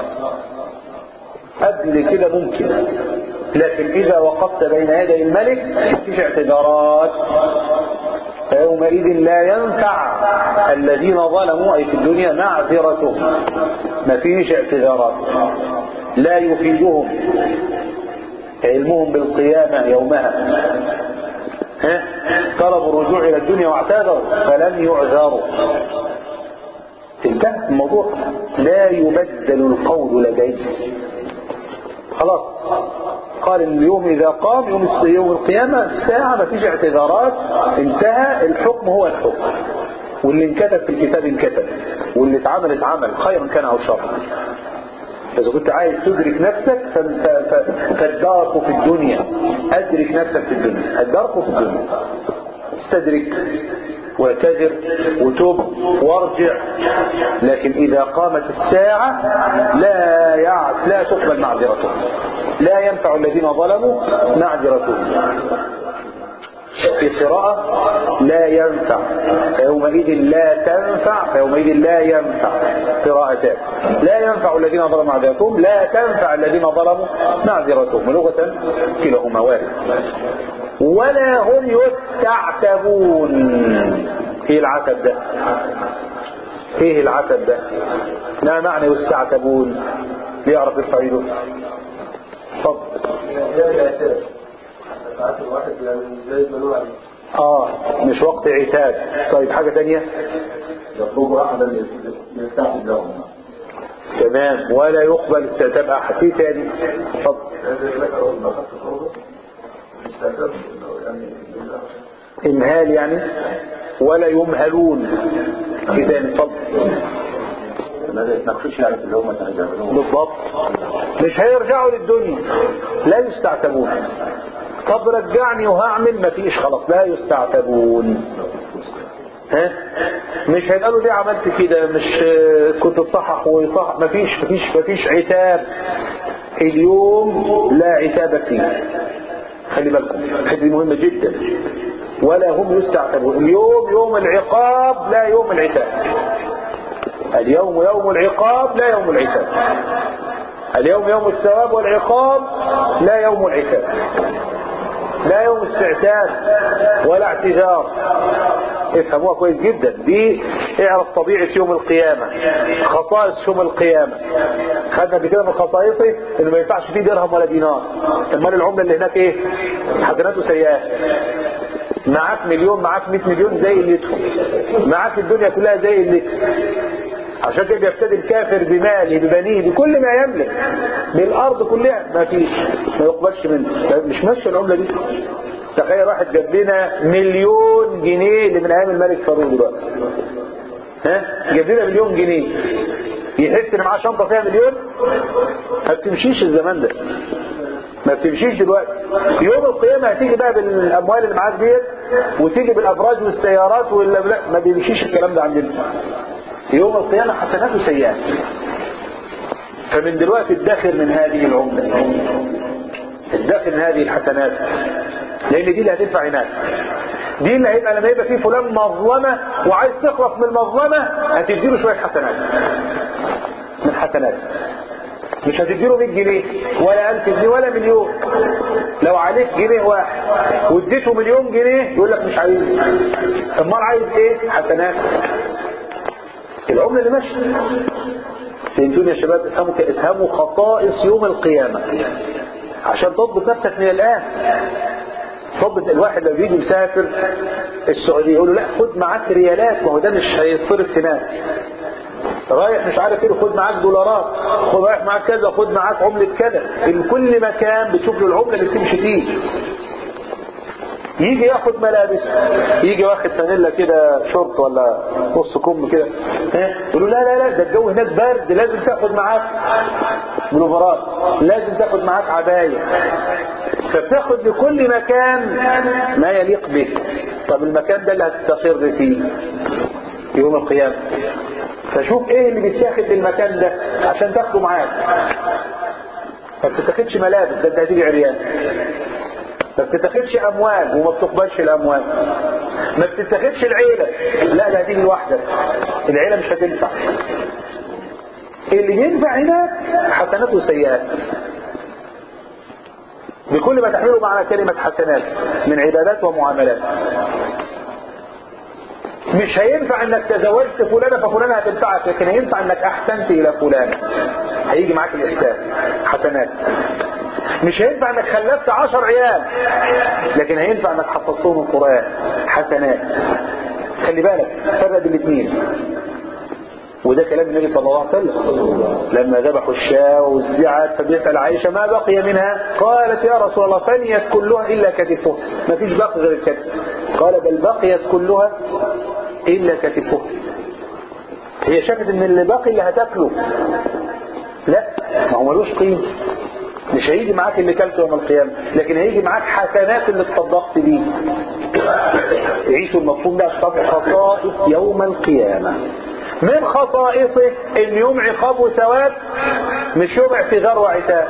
قبل كده ممكن لكن اذا وقفت بين يدي الملك مفيش اعتذارات فيومئذ لا ينفع الذين ظلموا اي في الدنيا معذرتهم مفيش اعتذارات لا يفيدهم علمهم بالقيامة يومها ها؟ طلبوا الرجوع إلى الدنيا واعتذروا فلم يعذروا انتهى الموضوع لا يبدل القول لديه خلاص قال ان اليوم اذا قام يوم يوم القيامه الساعه ما فيش اعتذارات انتهى الحكم هو الحكم واللي انكتب في الكتاب انكتب واللي اتعمل اتعمل خيرا كان او شرا إذا كنت عايز تدرك نفسك فالدرك في الدنيا أدرك نفسك في الدنيا الدرك في الدنيا استدرك واعتذر وتوب وارجع لكن إذا قامت الساعة لا يع... لا تقبل معذرتهم لا ينفع الذين ظلموا معذرتهم في قراءة لا ينفع فيومئذ لا تنفع فيومئذ لا ينفع قراءتان لا ينفع الذين ظلموا معذرتهم لا تنفع الذين ظلموا معذرتهم لغة كلاهما وارد ولا هم يستعتبون ايه العتب ده ايه العتب ده ما معنى يستعتبون ليعرف الفعيل اتفضل ساعات الواحد يعني زي ما هو اه مش وقت عتاب طيب حاجة تانية يطلب احدا يستعمل لهم تمام ولا يقبل استعتاب احد في تاني اتفضل هذا لك اول ما اخذت الخروج استعتاب يعني امهال يعني ولا يمهلون في تاني اتفضل ما يتناقشوش يعني في اللي هم تهجرون بالضبط مش هيرجعوا للدنيا لا يستعتبون طب رجعني وهعمل مفيش خلاص لا يستعتبون ها مش هيقالوا ليه عملت كده مش كنت تصحح ويصحح مفيش مفيش مفيش عتاب اليوم لا عتاب فيه خلي بالكم الحته دي مهمه جدا ولا هم يستعتبون اليوم يوم العقاب لا يوم العتاب اليوم يوم العقاب لا يوم العتاب اليوم يوم الثواب والعقاب لا يوم العتاب لا يوم استعتاب ولا اعتذار افهموها كويس جدا دي اعرف طبيعة يوم القيامة خصائص يوم القيامة خدنا بكده من خصائصه انه ما ينفعش فيه درهم ولا دينار امال العملة اللي هناك ايه حسنات وسيئات معاك مليون معاك 100 مليون زي قلتهم معاك الدنيا كلها زي قلتهم عشان كده بيفتدي الكافر بماله ببنيه بكل ما يملك بالارض كلها ما فيش ما يقبلش منه مش ماشيه العمله دي تخيل واحد جاب لنا مليون جنيه اللي من ايام الملك فاروق دلوقتي ها جاب لنا مليون جنيه يحس ان معاه شنطه فيها مليون ما بتمشيش الزمان ده ما بتمشيش دلوقتي يوم القيامه هتيجي بقى بالاموال اللي معاك ديت وتيجي بالابراج والسيارات ولا لا ما بيمشيش الكلام ده عندنا يوم القيامة حسنات وسيئات فمن دلوقتي ادخر من هذه العملة ادخر من هذه الحسنات لان دي اللي هتدفع هناك دي اللي هيبقى لما يبقى في فلان مظلمة وعايز تخلص من المظلمة هتديله شوية حسنات من حسنات مش هتديله 100 جنيه ولا 1000 جنيه ولا مليون لو عليك جنيه واحد واديته مليون جنيه يقول لك مش عايز امال عايز ايه حسنات العملة اللي ماشية فهمتوني يا شباب افهموا افهموا خصائص يوم القيامة عشان تضبط نفسك من الآن ضبط الواحد لو يجي مسافر السعودية يقول له لا خد معاك ريالات ما هو ده مش هيتصرف هناك رايح مش عارف ايه خد معاك دولارات خد رايح معاك كذا خد معاك عملة كذا في كل مكان بتشوف له العملة اللي بتمشي فيه يجي ياخد ملابس يجي واخد فانيلا كده شورت ولا نص كم كده ها؟ يقول له لا لا لا ده الجو هناك برد لازم تاخد معاك بلوفرات لازم تاخد معاك عباية فبتاخد لكل مكان ما يليق به طب المكان ده اللي هتستقر فيه يوم القيامة فشوف ايه اللي بيتاخد للمكان ده عشان تاخده معاك ما بتتاخدش ملابس ده انت هتيجي عريان ما بتتاخدش اموال وما بتقبلش الاموال ما بتتاخدش العيلة لا ده هتيجي لوحدك العيلة مش هتنفع اللي ينفع هناك حسنات وسيئات بكل ما تحمله معنى كلمة حسنات من عبادات ومعاملات مش هينفع انك تزوجت فلانة ففلانة هتنفعك لكن هينفع انك احسنت الى فلانة هيجي معاك الاحسان حسنات مش هينفع انك خلفت عشر عيال لكن هينفع انك حفظتهم القرآن حسنات خلي بالك فرق بين الاثنين وده كلام النبي صلى الله عليه وسلم لما ذبحوا الشاة والزعت فبيسأل عائشة ما بقي منها قالت يا رسول الله فنيت كلها إلا كتفه ما فيش باقي غير الكتف قال بل بقيت كلها إلا كتفه هي شافت ان اللي باقي اللي هتاكله لا ما هو ملوش قيمة مش هيجي معاك اللي كلته يوم القيامة لكن هيجي معاك حسنات اللي اتصدقت بيه يعيشوا المفهوم ده عشان خصائص يوم القيامة من خصائصه ان يوم عقاب وثواب مش يوم اعتذار وعتاب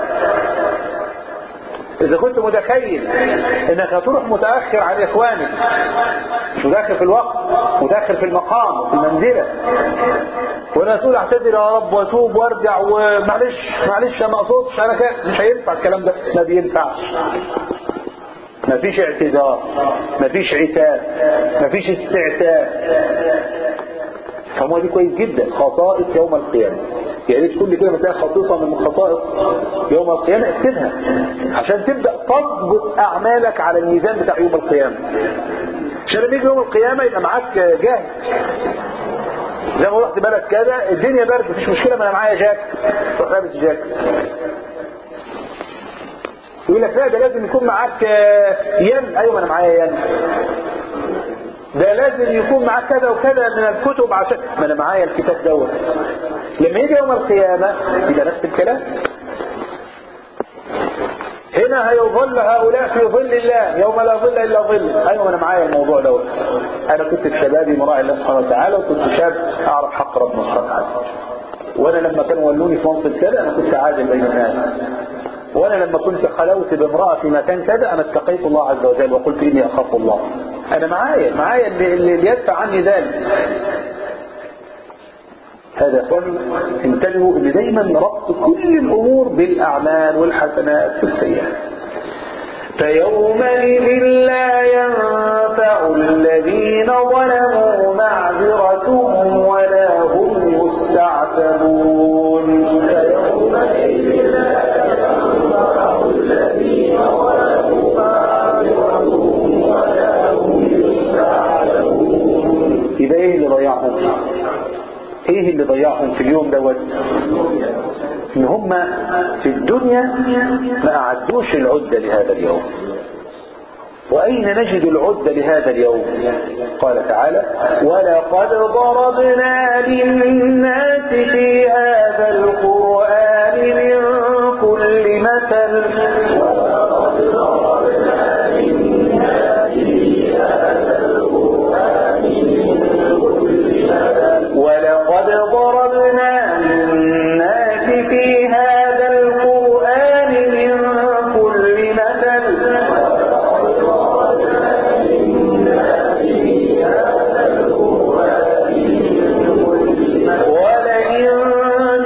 اذا كنت متخيل انك هتروح متاخر عن اخوانك مش متاخر في الوقت متاخر في المقام في المنزله وانا تقول اعتذر يا رب واتوب وارجع ومعلش معلش ما اقصدش انا كده مش هينفع الكلام ده ما بينفعش مفيش اعتذار مفيش عتاب مفيش استعتاب فهموا دي كويس جدا خصائص يوم القيامة يا ريت كل كلمة تلاقي خصيصة من خصائص يوم القيامة اكتبها عشان تبدأ تضبط أعمالك على الميزان بتاع يوم القيامة عشان لما يجي يوم القيامة يبقى معاك جاهز زي ما رحت بلد كذا الدنيا برد مفيش مشكلة ما انا معايا جاك تروح لابس جاك يقول لك لا ده لازم يكون معاك ين ايوه ما انا معايا ين ده لازم يكون معاك كذا وكذا من الكتب عشان ما انا معايا الكتاب دوت لما يجي يوم القيامة يبقى نفس الكلام هنا هيظل هؤلاء في ظل الله يوم لا ظل الا ظل ايوه انا معايا الموضوع دوت انا كنت في شبابي مراعي الله سبحانه وتعالى وكنت شاب اعرف حق ربنا سبحانه وتعالى وانا لما كانوا ولوني في منصب كذا انا كنت عادل بين الناس وانا لما كنت خلوت بامرأة في مكان كذا انا اتقيت الله عز وجل وقلت اني اخاف الله انا معايا معايا اللي, اللي يدفع عني ذلك هذا اخواني انتبهوا ان دايما ربط كل الامور بالاعمال والحسنات والسيئات فيومئذ لا ينفع الذين ظلموا معذرتهم ولا هم يستعتبون فيومئذ لا ينفع الذين ظلموا معذرتهم ولا هم يستعتبون يبقى ايه اللي ضيعهم ايه اللي ضيعهم في اليوم دوت ان هم في الدنيا ما اعدوش العدة لهذا اليوم واين نجد العدة لهذا اليوم قال تعالى ولقد ضربنا للناس في هذا القرآن من كل مثل ولقد ضربنا للناس في هذا القرآن من كل مثل ولقد ضربنا للناس في هذا القرآن من كل مثل ولئن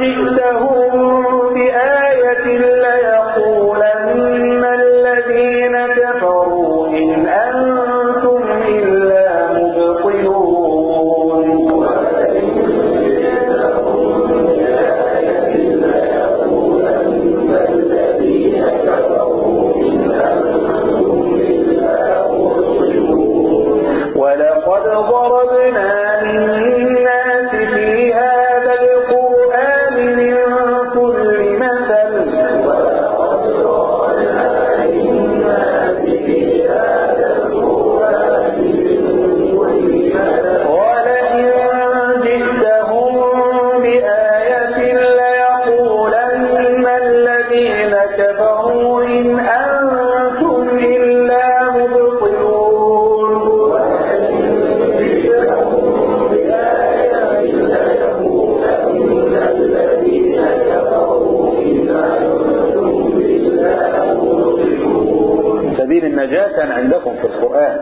آية عندكم في القرآن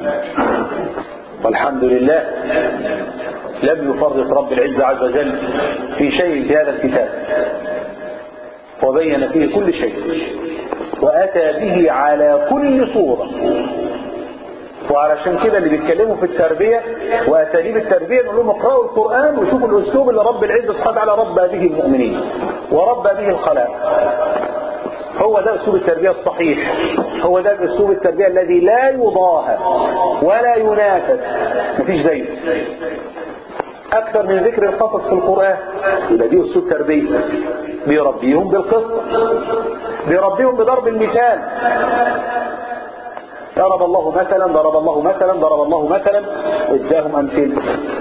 والحمد لله لم يفرط رب العزة عز وجل في شيء في هذا الكتاب وبين فيه كل شيء وأتى به على كل صورة وعلشان كده اللي بيتكلموا في التربية وأساليب التربية نقول لهم اقرأوا القرآن وشوفوا الأسلوب اللي رب العزة سبحانه وتعالى ربى به المؤمنين وربى به الخلائق هو ده أسلوب التربية الصحيح هو ده أسلوب التربية الذي لا يضاهى ولا ينافس مفيش زيه أكثر من ذكر القصص في القرآن يبقى دي أسلوب تربية بيربيهم بالقصة بيربيهم بضرب المثال ضرب الله مثلا ضرب الله مثلا ضرب الله مثلا اداهم أمثلة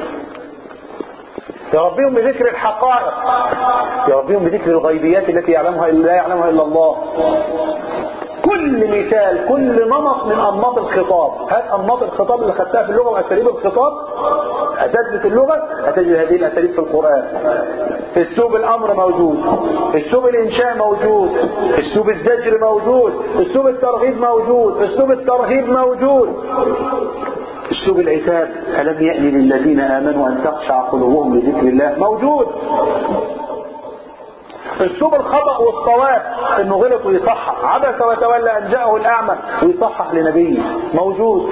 يربيهم بذكر الحقائق يربيهم بذكر الغيبيات التي يعلمها لا يعلمها إلا الله كل مثال كل نمط من أنماط الخطاب هات أنماط الخطاب اللي خدتها في اللغة وأساليب الخطاب هتثبت اللغة هتجد هذه الأساليب في القرآن اسلوب الأمر موجود اسلوب الإنشاء موجود اسلوب الزجر موجود اسلوب الترغيب موجود اسلوب الترهيب موجود اسلوب العتاب ألم يأن للذين آمنوا أن تخشع قلوبهم لذكر الله موجود اسلوب الخطأ والصواب انه غلط ويصحح عبس وتولى ان جاءه الاعمى ويصحح لنبيه موجود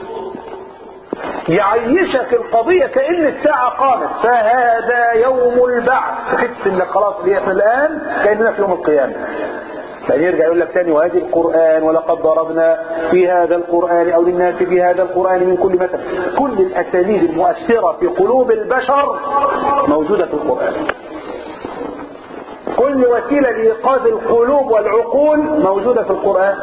يعيشك القضية كأن الساعة قامت فهذا يوم البعث تحس انك خلاص احنا الان كأننا في يوم القيامة بعدين يرجع يقول لك تاني وهذه القرآن ولقد ضربنا في هذا القرآن أو للناس في هذا القرآن من كل مثل كل الأساليب المؤثرة في قلوب البشر موجودة في القرآن كل وسيلة لإيقاظ القلوب والعقول موجودة في القرآن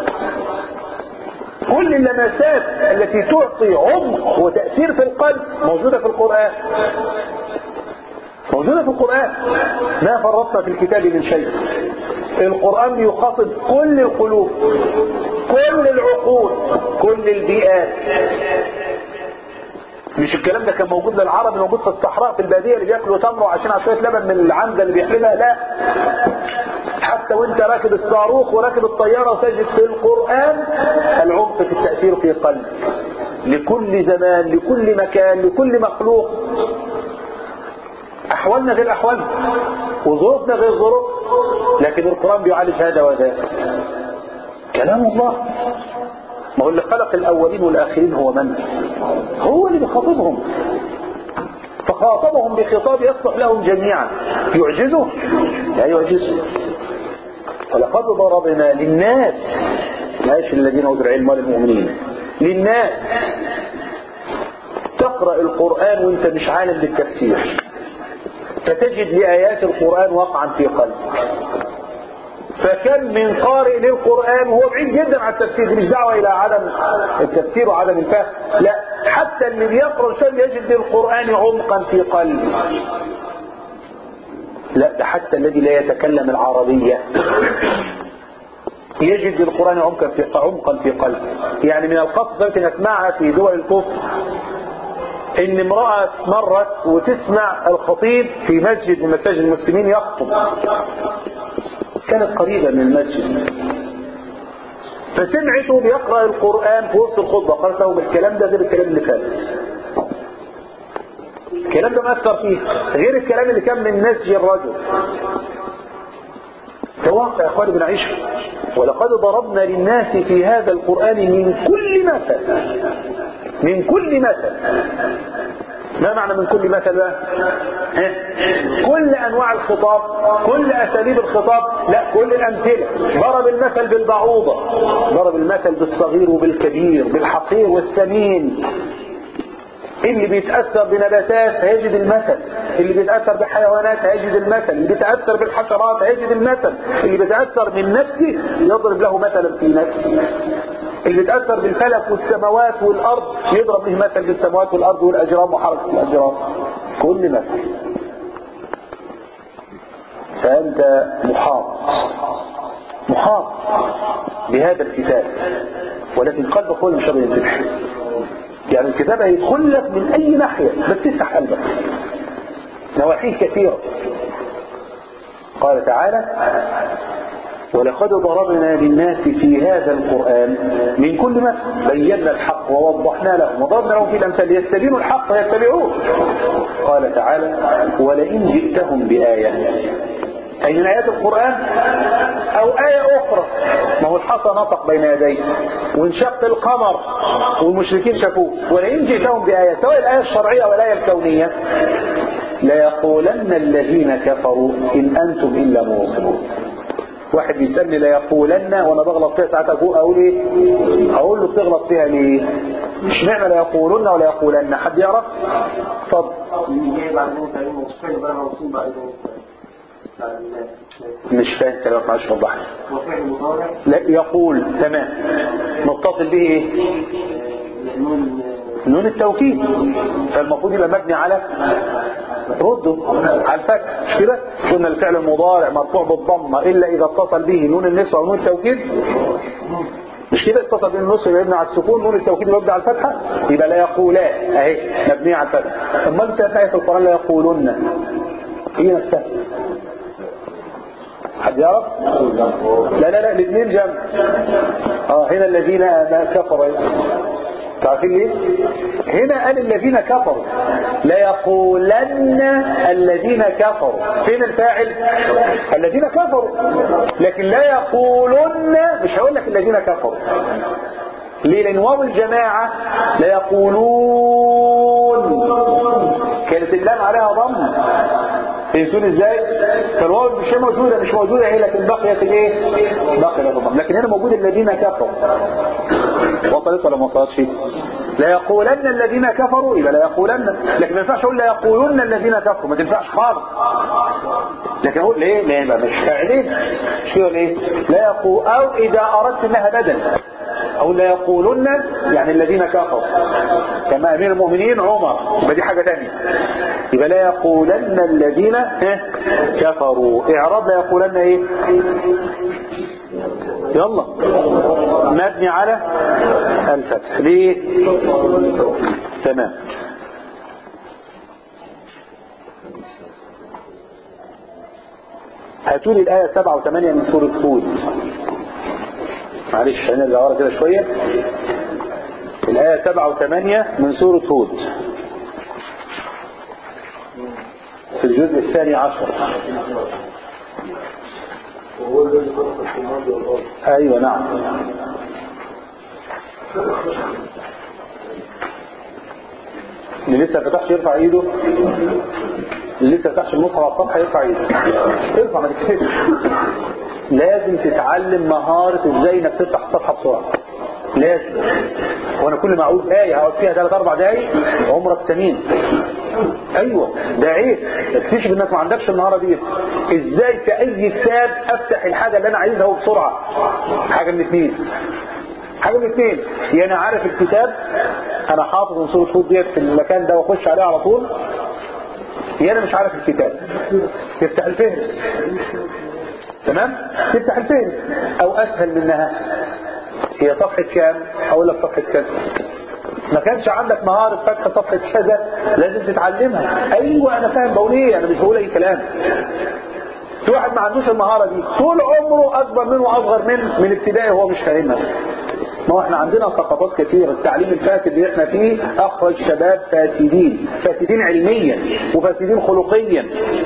كل اللمسات التي تعطي عمق وتأثير في القلب موجودة في القرآن موجودة في القرآن ما فرطنا في الكتاب من شيء القرآن بيخاطب كل القلوب كل العقول كل البيئات مش الكلام ده كان موجود للعرب موجود في الصحراء في الباديه اللي بياكلوا تمر وعشان على شويه لبن من العنزه اللي بيحلبها لا حتى وانت راكب الصاروخ وراكب الطياره تجد في القران العمق في التاثير في قلبك لكل زمان لكل مكان لكل مخلوق احوالنا غير احوالنا وظروفنا غير ظروف لكن القران بيعالج هذا وذاك كلام الله ما هو اللي خلق الأولين والآخرين هو من هو اللي بيخاطبهم فخاطبهم بخطاب يصلح لهم جميعا يعجزه لا يعجزه ولقد ضربنا للناس ماشي الذين اوتوا العلم وللمؤمنين للناس تقرأ القرآن وانت مش عالم بالتفسير فتجد لآيات القرآن وقعا في قلبك فكم من قارئ للقرآن وهو بعيد جدا عن التفسير مش دعوة إلى عدم التفسير وعدم الفهم لا حتى اللي بيقرأ شيء يجد للقرآن عمقا في قلبه لا ده حتى الذي لا يتكلم العربية يجد للقرآن عمقا في عمقا في قلبه يعني من القصص التي نسمعها في دول الكفر ان امرأة مرت وتسمع الخطيب في مسجد من مساجد المسلمين يخطب كانت قريبة من المسجد فسمعته بيقرأ القرآن في وسط الخطبة قالت له بالكلام ده غير الكلام اللي فات الكلام ده مأثر فيه غير الكلام اللي كان من نسج الرجل ده واقع يا اخواني بنعيشه ولقد ضربنا للناس في هذا القرآن من كل مثل من كل مثل ما معنى من كل مثل بقى كل انواع الخطاب كل اساليب الخطاب لا كل الامثله ضرب المثل بالبعوضه ضرب المثل بالصغير وبالكبير بالحقير والثمين اللي بيتأثر بنباتات هيجد المثل اللي بيتأثر بحيوانات هيجد المثل اللي بيتأثر بالحشرات هيجد المثل اللي بيتأثر من نفسه يضرب له مثلا في نفسه اللي بيتأثر بالفلك والسماوات والأرض يضرب له مثل بالسماوات والأرض والأجرام وحركة الأجرام كل مثل فأنت محاط محاط بهذا الكتاب ولكن قلبك هو اللي مش قادر ينفتح يعني الكتاب هيدخل لك من أي ناحية بس تفتح قلبك نواحيه كثيرة قال تعالى ولقد ضربنا للناس في هذا القرآن من كل مثل بينا الحق ووضحنا لهم وضربنا لهم في الأمثال يتبعون الحق ويتبعوه قال تعالى ولئن جئتهم بآية أي من آيات القرآن أو آية أخرى ما هو الحصى نطق بين يديه وانشق القمر والمشركين شافوه ولئن جئتهم بآية سواء الآية الشرعية أو الآية الكونية ليقولن الذين كفروا إن أنتم إلا مبطلون واحد بيسمي ليقولن وانا بغلط فيها ساعات اقول اقول ايه اقول له بتغلط فيها ليه مش معنى لا يقولن ولا يقولن حد يعرف اتفضل جاي بعد موسى عليه وصفين بقى موصول بعد موسى مش فاهم كلامك معلش وضح لي. وفعل مضارع لا يقول تمام متصل به ايه نون نون التوكيد فالمفروض يبقى مبني على رده على الفتح مش كده قلنا الفعل المضارع مرفوع بالضمه الا اذا اتصل به نون النسوه ونون التوكيد مش كده اتصل به النص يبقى يبني على السكون نون التوكيد يبقى يبني على الفتحه يبقى لا يقولان اهي مبنيه على الفتح امال انت في ايه القران لا يقولن هي نفسها حد يعرف؟ لا لا لا الاثنين جنب اه هنا الذين ما كفروا تعرفين ليه؟ هنا قال الذين كفروا ليقولن الذين كفروا فين الفاعل؟ الذين كفروا لكن لا يقولن مش هقول لك الذين كفروا ليه؟ لان واو الجماعة لا يقولون كانت اللام عليها ضم فهمتوني ازاي؟ فالواو مش موجودة مش موجودة هي لكن بقيت الايه؟ بقيت الضم لكن هنا موجود الذين كفروا وصلت ولا ما وصلتش؟ لا يقولن الذين كفروا يبقى لا يقولن لكن ما ينفعش اقول لا يقولن الذين كفروا ما تنفعش خالص لكن اقول ليه؟ ليه يبقى مش فاعلين مش كده ليه؟ لا يقول او اذا اردت انها بدل او لا يقولن يعني الذين كفروا كما امير المؤمنين عمر يبقى دي حاجه ثانيه يبقى لا يقولن الذين ها، كفروا اعراب لا يقولن ايه يلا مبني على الفتح ليه تمام هاتوا لي الآية 7 و8 من سورة هود معلش هنرجع ورا كده شوية الآية 7 و8 من سورة هود في الجزء الثاني عشر وهو الذي خلق السماوات والارض ايوه نعم اللي لسه فتحش يرفع ايده اللي لسه فتحش المصحف على الصفحه يرفع ايده ارفع ما تكسبش لازم تتعلم مهارة ازاي انك تفتح الصفحة بسرعة لازم وانا كل ما اعوز آية هقعد فيها ثلاث اربع دقايق عمرك سنين ايوه ده عيب اكتشف انك ما عندكش المهارة دي ازاي في اي كتاب افتح الحاجة اللي انا عايزها وبسرعة حاجة من اثنين حاجة من اثنين يا انا عارف الكتاب انا حافظ من سورة هود ديت في المكان ده واخش عليه على طول يا انا مش عارف الكتاب تفتح الفهرس تمام تفتح الفهرس او اسهل منها هي صفحة كام اقول لك صفحة كذا ما كانش عندك مهارة فتح صفحة كذا لازم تتعلمها ايوه انا فاهم بقول ايه انا مش بقول اي كلام في واحد ما عندوش المهارة دي طول عمره اكبر منه واصغر منه من ابتدائي وهو مش فاهمها ما هو احنا عندنا ثقافات كثيرة التعليم الفاسد اللي احنا فيه اخرج شباب فاسدين فاسدين علميا وفاسدين خلقيا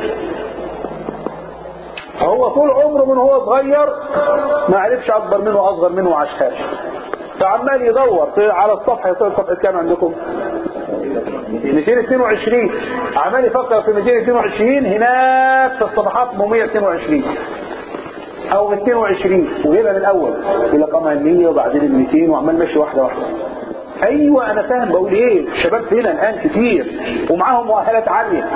فهو طول عمره من هو صغير ما عرفش اكبر منه واصغر منه وعاشهاش فعمال يدور في- على الصفحة يصير صفحة كام عندكم 222 عمال يفكر في 222 هناك في الصفحات 122 او 220 ويبقى من الاول الى قام ال 100 وبعدين ال 200 وعمال ماشي واحده واحده ايوه انا فاهم بقول ايه الشباب فينا الان كتير ومعاهم مؤهلات عاليه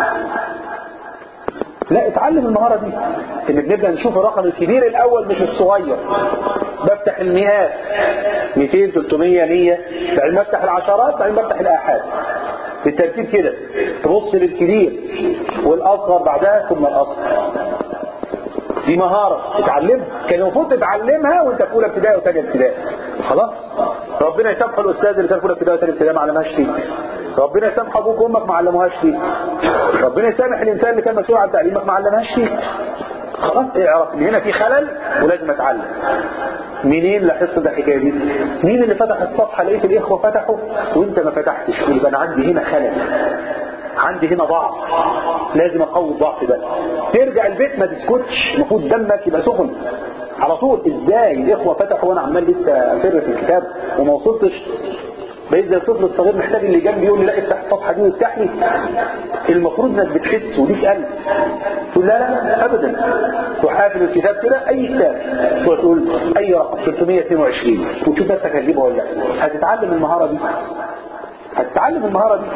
لا اتعلم المهارة دي ان بنبدأ نشوف الرقم الكبير الاول مش الصغير بفتح المئات 200 300 100 بعدين بفتح العشرات بعدين بفتح الاحاد بالترتيب كده تبص للكبير والاصغر بعدها ثم الاصغر دي مهارة تتعلمها كان المفروض تتعلمها وانت في اولى ابتدائي وثانيه ابتدائي خلاص ربنا يسامح الاستاذ اللي كان في اولى ابتدائي وثانيه ابتدائي ما علمهاش فيك ربنا يسامح ابوك وامك ما علموهاش فيك ربنا يسامح الانسان اللي كان مسؤول عن تعليمك ما علمهاش فيك خلاص اعرف ان هنا في خلل ولازم اتعلم منين لاحظت ده الحكايه دي مين اللي فتح الصفحه لقيت الاخوه فتحوا وانت ما فتحتش يبقى انا عندي هنا خلل عندي هنا ضعف لازم اقوي الضعف ده ترجع البيت ما تسكتش المفروض دمك يبقى سخن على طول ازاي الاخوه فتحوا وانا عمال لسه افر في الكتاب وما وصلتش بقيت زي الطفل الصغير محتاج اللي جنبي يقول لي لا افتح الصفحه دي وافتح لي المفروض انك بتحس وليك قلب تقول لا لا ابدا تحافظ الكتاب كده اي كتاب تقعد تقول اي رقم 322 وتشوف نفسك هتجيبه ولا لا هتتعلم المهاره دي هتتعلم المهاره دي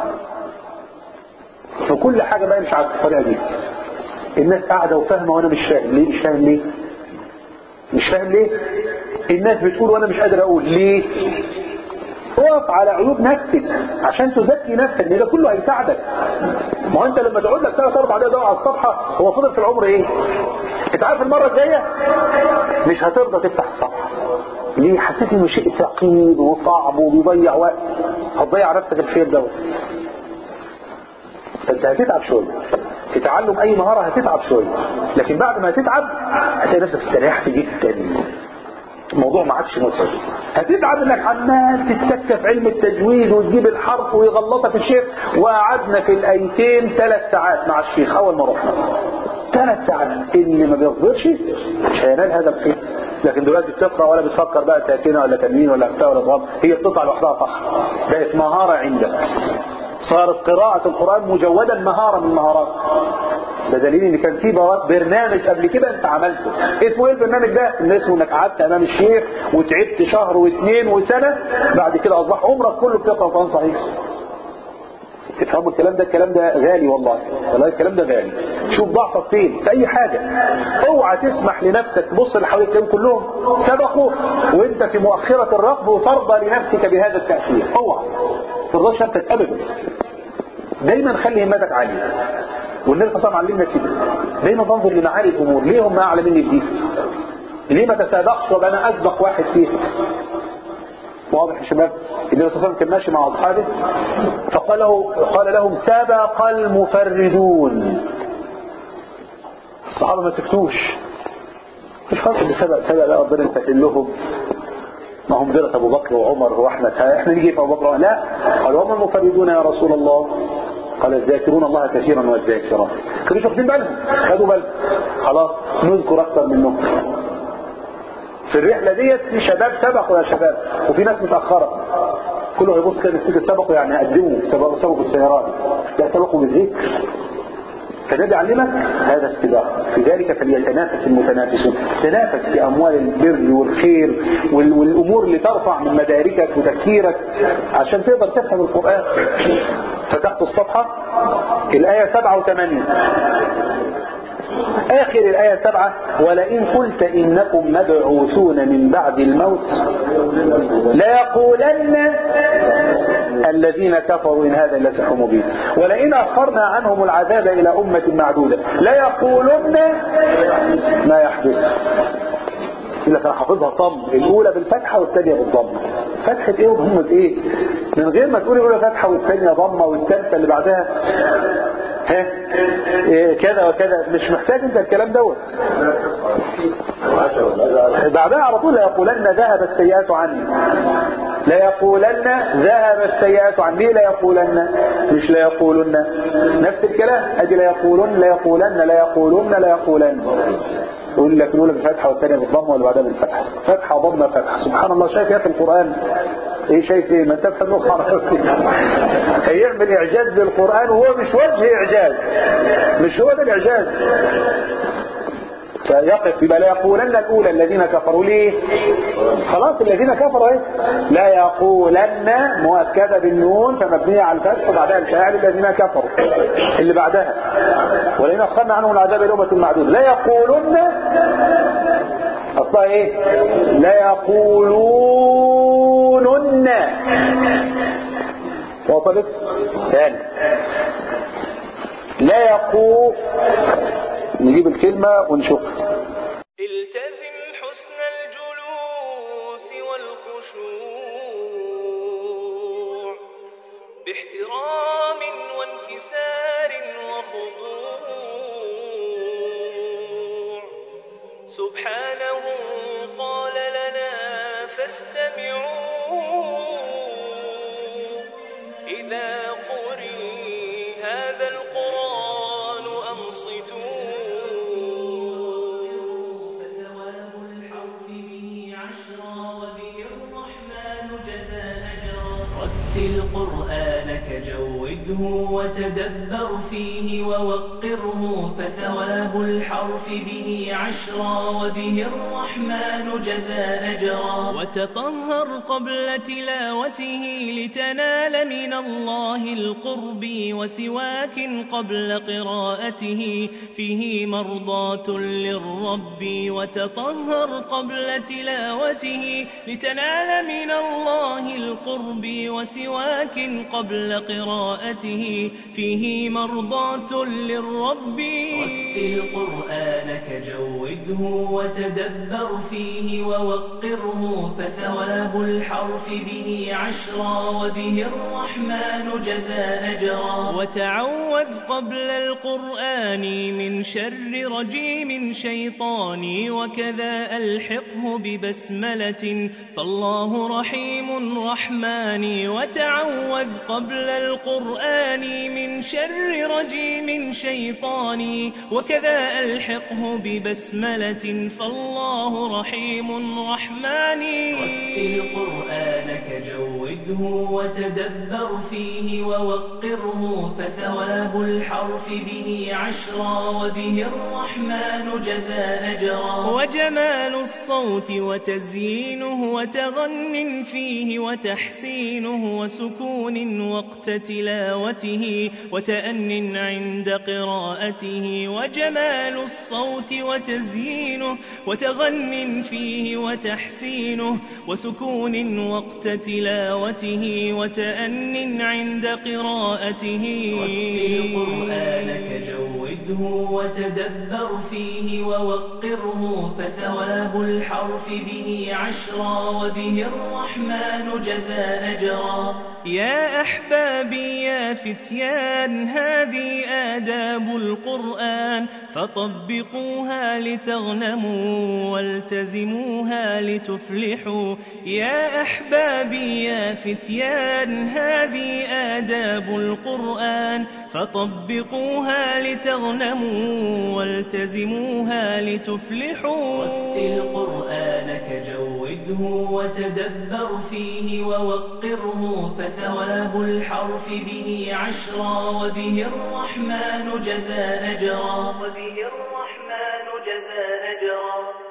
فكل حاجه بقى مش عارف الطريقه دي الناس قاعده وفاهمه وانا مش فاهم ليه مش فاهم ليه مش فاهم ليه الناس بتقول وانا مش قادر اقول ليه اقف على عيوب نفسك عشان تزكي نفسك لان ده كله هيساعدك ما هو انت لما تقعد لك ثلاث اربع دقايق على الصفحه هو فضل في العمر ايه؟ انت عارف المره الجايه مش هترضى تفتح الصفحه ليه؟ حسيت انه شيء ثقيل وصعب وبيضيع وقت هتضيع نفسك الخير دوت فانت هتتعب شويه في تعلم اي مهاره هتتعب شويه لكن بعد ما تتعب هتلاقي نفسك استريحت جدا الموضوع ما عادش متعب هتتعب انك عمال تتكتف في علم التجويد وتجيب الحرف ويغلطك الشيخ وقعدنا في الايتين ثلاث ساعات مع الشيخ اول ما رحنا ثلاث ساعات اللي ما بيصبرش مش هينال هذا الخير لكن دلوقتي بتقرا ولا بتفكر بقى ساكنه ولا تنوين ولا افتاء ولا ضم هي بتطلع لوحدها صح بقت مهاره عندك صارت قراءة القرآن مجودا مهارة من المهارات ده دليل ان كان في برنامج قبل كده انت عملته اسمه ايه البرنامج ده ان اسمه انك قعدت امام الشيخ وتعبت شهر واثنين وسنة بعد كده اصبح عمرك كله بتقرا قرآن صحيح تفهموا الكلام ده الكلام ده غالي والله والله الكلام ده غالي شوف ضعفك فين في اي حاجة اوعى تسمح لنفسك تبص اللي حواليك تلاقيهم كلهم سبقوا وانت في مؤخرة الركب وترضى لنفسك بهذا التأثير اوعى ترضاش نفسك ابدا دايما خلي همتك عالية والنبي صلى الله عليه وسلم علمنا كده دايما تنظر لمعالي الامور ليه هم اعلى مني دي ليه ما تسابقش وابقى انا اسبق واحد فيهم واضح يا شباب النبي صلى الله عليه وسلم كان ماشي مع اصحابه فقال له قال لهم سبق المفردون الصحابه ما سكتوش مش خاص اللي سبق سبق لا ربنا يسهل لهم ما هم درس ابو بكر وعمر واحمد احنا نيجي في ابو بكر لا قالوا هم المفردون يا رسول الله قال الذاكرون الله كثيرا والذاكرات كانوا واخدين بالهم خدوا بالهم خلاص نذكر اكثر منهم في الرحله ديت في شباب سبقوا يا شباب وفي ناس متاخره كله هيبص كده يفتكر سبقوا يعني قدموا سبقوا سبقوا السيارات لا سبقوا بالذكر فده بيعلمك هذا السباق في ذلك فليتنافس المتنافسون تنافس في اموال البر والخير وال- والامور اللي ترفع من مداركك وتفكيرك عشان تقدر تفهم القران فتحت الصفحه الايه 87 آخر الآية سبعة ولئن قلت إنكم مبعوثون من بعد الموت ليقولن الذين كفروا إن هذا إلا سحر مبين ولئن أخرنا عنهم العذاب إلى أمة معدودة ليقولن ما يحدث يقول لك انا حافظها طم الاولى بالفتحه والثانيه بالضمه فتحه ايه وضمه ايه من غير ما تقول الاولى فتحه والثانيه ضمه والثالثه اللي بعدها ها إيه كذا وكذا مش محتاج انت الكلام دوت بعدها على طول ليقولن ذهب السيئات عني ليقولن ذهب السيئات عني ليه ليقولن مش ليقولن نفس الكلام ادي ليقولن ليقولن ليقولن ليقولن يقول لك الاولى بالفتحه والثانيه بالضمه واللي بعدها بالفتحه فتحه ضمه فتحه سبحان الله شايف يا اخي القران ايه شايف ايه ما انت بتفهم هيعمل اعجاز بالقران وهو مش وجه اعجاز مش هو ده الاعجاز فيقف يبقى لا يقولن الاولى الذين كفروا ليه خلاص الذين كفروا ايه لا يقولن مؤكده بالنون فمبنيه على الفتح وبعدها الفاعل الذين كفروا اللي بعدها ولئن اخرنا عنهم العذاب الى امه معدود لا يقولن اصلها ايه لا يقولون وصلت ثاني لا يقول نجيب الكلمة ونشوفها التزم حسن الجلوس والخشوع باحترام وانكسار وخضوع رتل قرآنك جوده وتدبر فيه ووقره فثواب الحرف به عشرا وبه الرحمن جزاء أجرا وتطهر قبل تلاوته لتنال من الله القرب وسواك قبل قراءته فيه مرضاة للرب وتطهر قبل تلاوته لتنال من الله القرب وسواك قبل قراءته فيه مرضاة للرب رتل قرآنك جوده وتدبر فيه ووقره فثواب الحرف به عشرا وبه الرحمن جزاء أجرا وتعوذ قبل القرآن من شر رجيم شيطاني وكذا ألحقه ببسملة فالله رحيم رحماني وتعوذ قبل القرآن من شر رجيم شيطاني وكذا ألحقه ببسملة فالله رحيم رحماني رتل قرآنك جوده وتدبر فيه ووقره فثواب الحرف به عشرا وبه الرحمن جزاء أجرا وجمال الصوت وتزيينه وتغن فيه وتحسينه وسكون وقت تلاوته وتأن عند قراءته وجمال الصوت وتزيينه وتغن فيه وتحسينه وسكون وقت تلاوته وتأن عند قراءته رتل قرآنك جوده وتدبر فيه ووقره فثواب الحرف به عشرا وبه الرحمن جزاء أجرا يا أحبابي يا فتيان هذه آداب القرآن فطبقوها لتغنموا والتزموها لتفلحوا يا أحبابي يا فتيان هذه آداب القرآن فطبقوها لتغنموا والتزموها لتفلحوا رتل قرآنك جوده وتدبر فيه ووقره فثواب الحرف به عشرا وبه الرحمن جزاء أجرا وبه الرحمن جزاء أجرا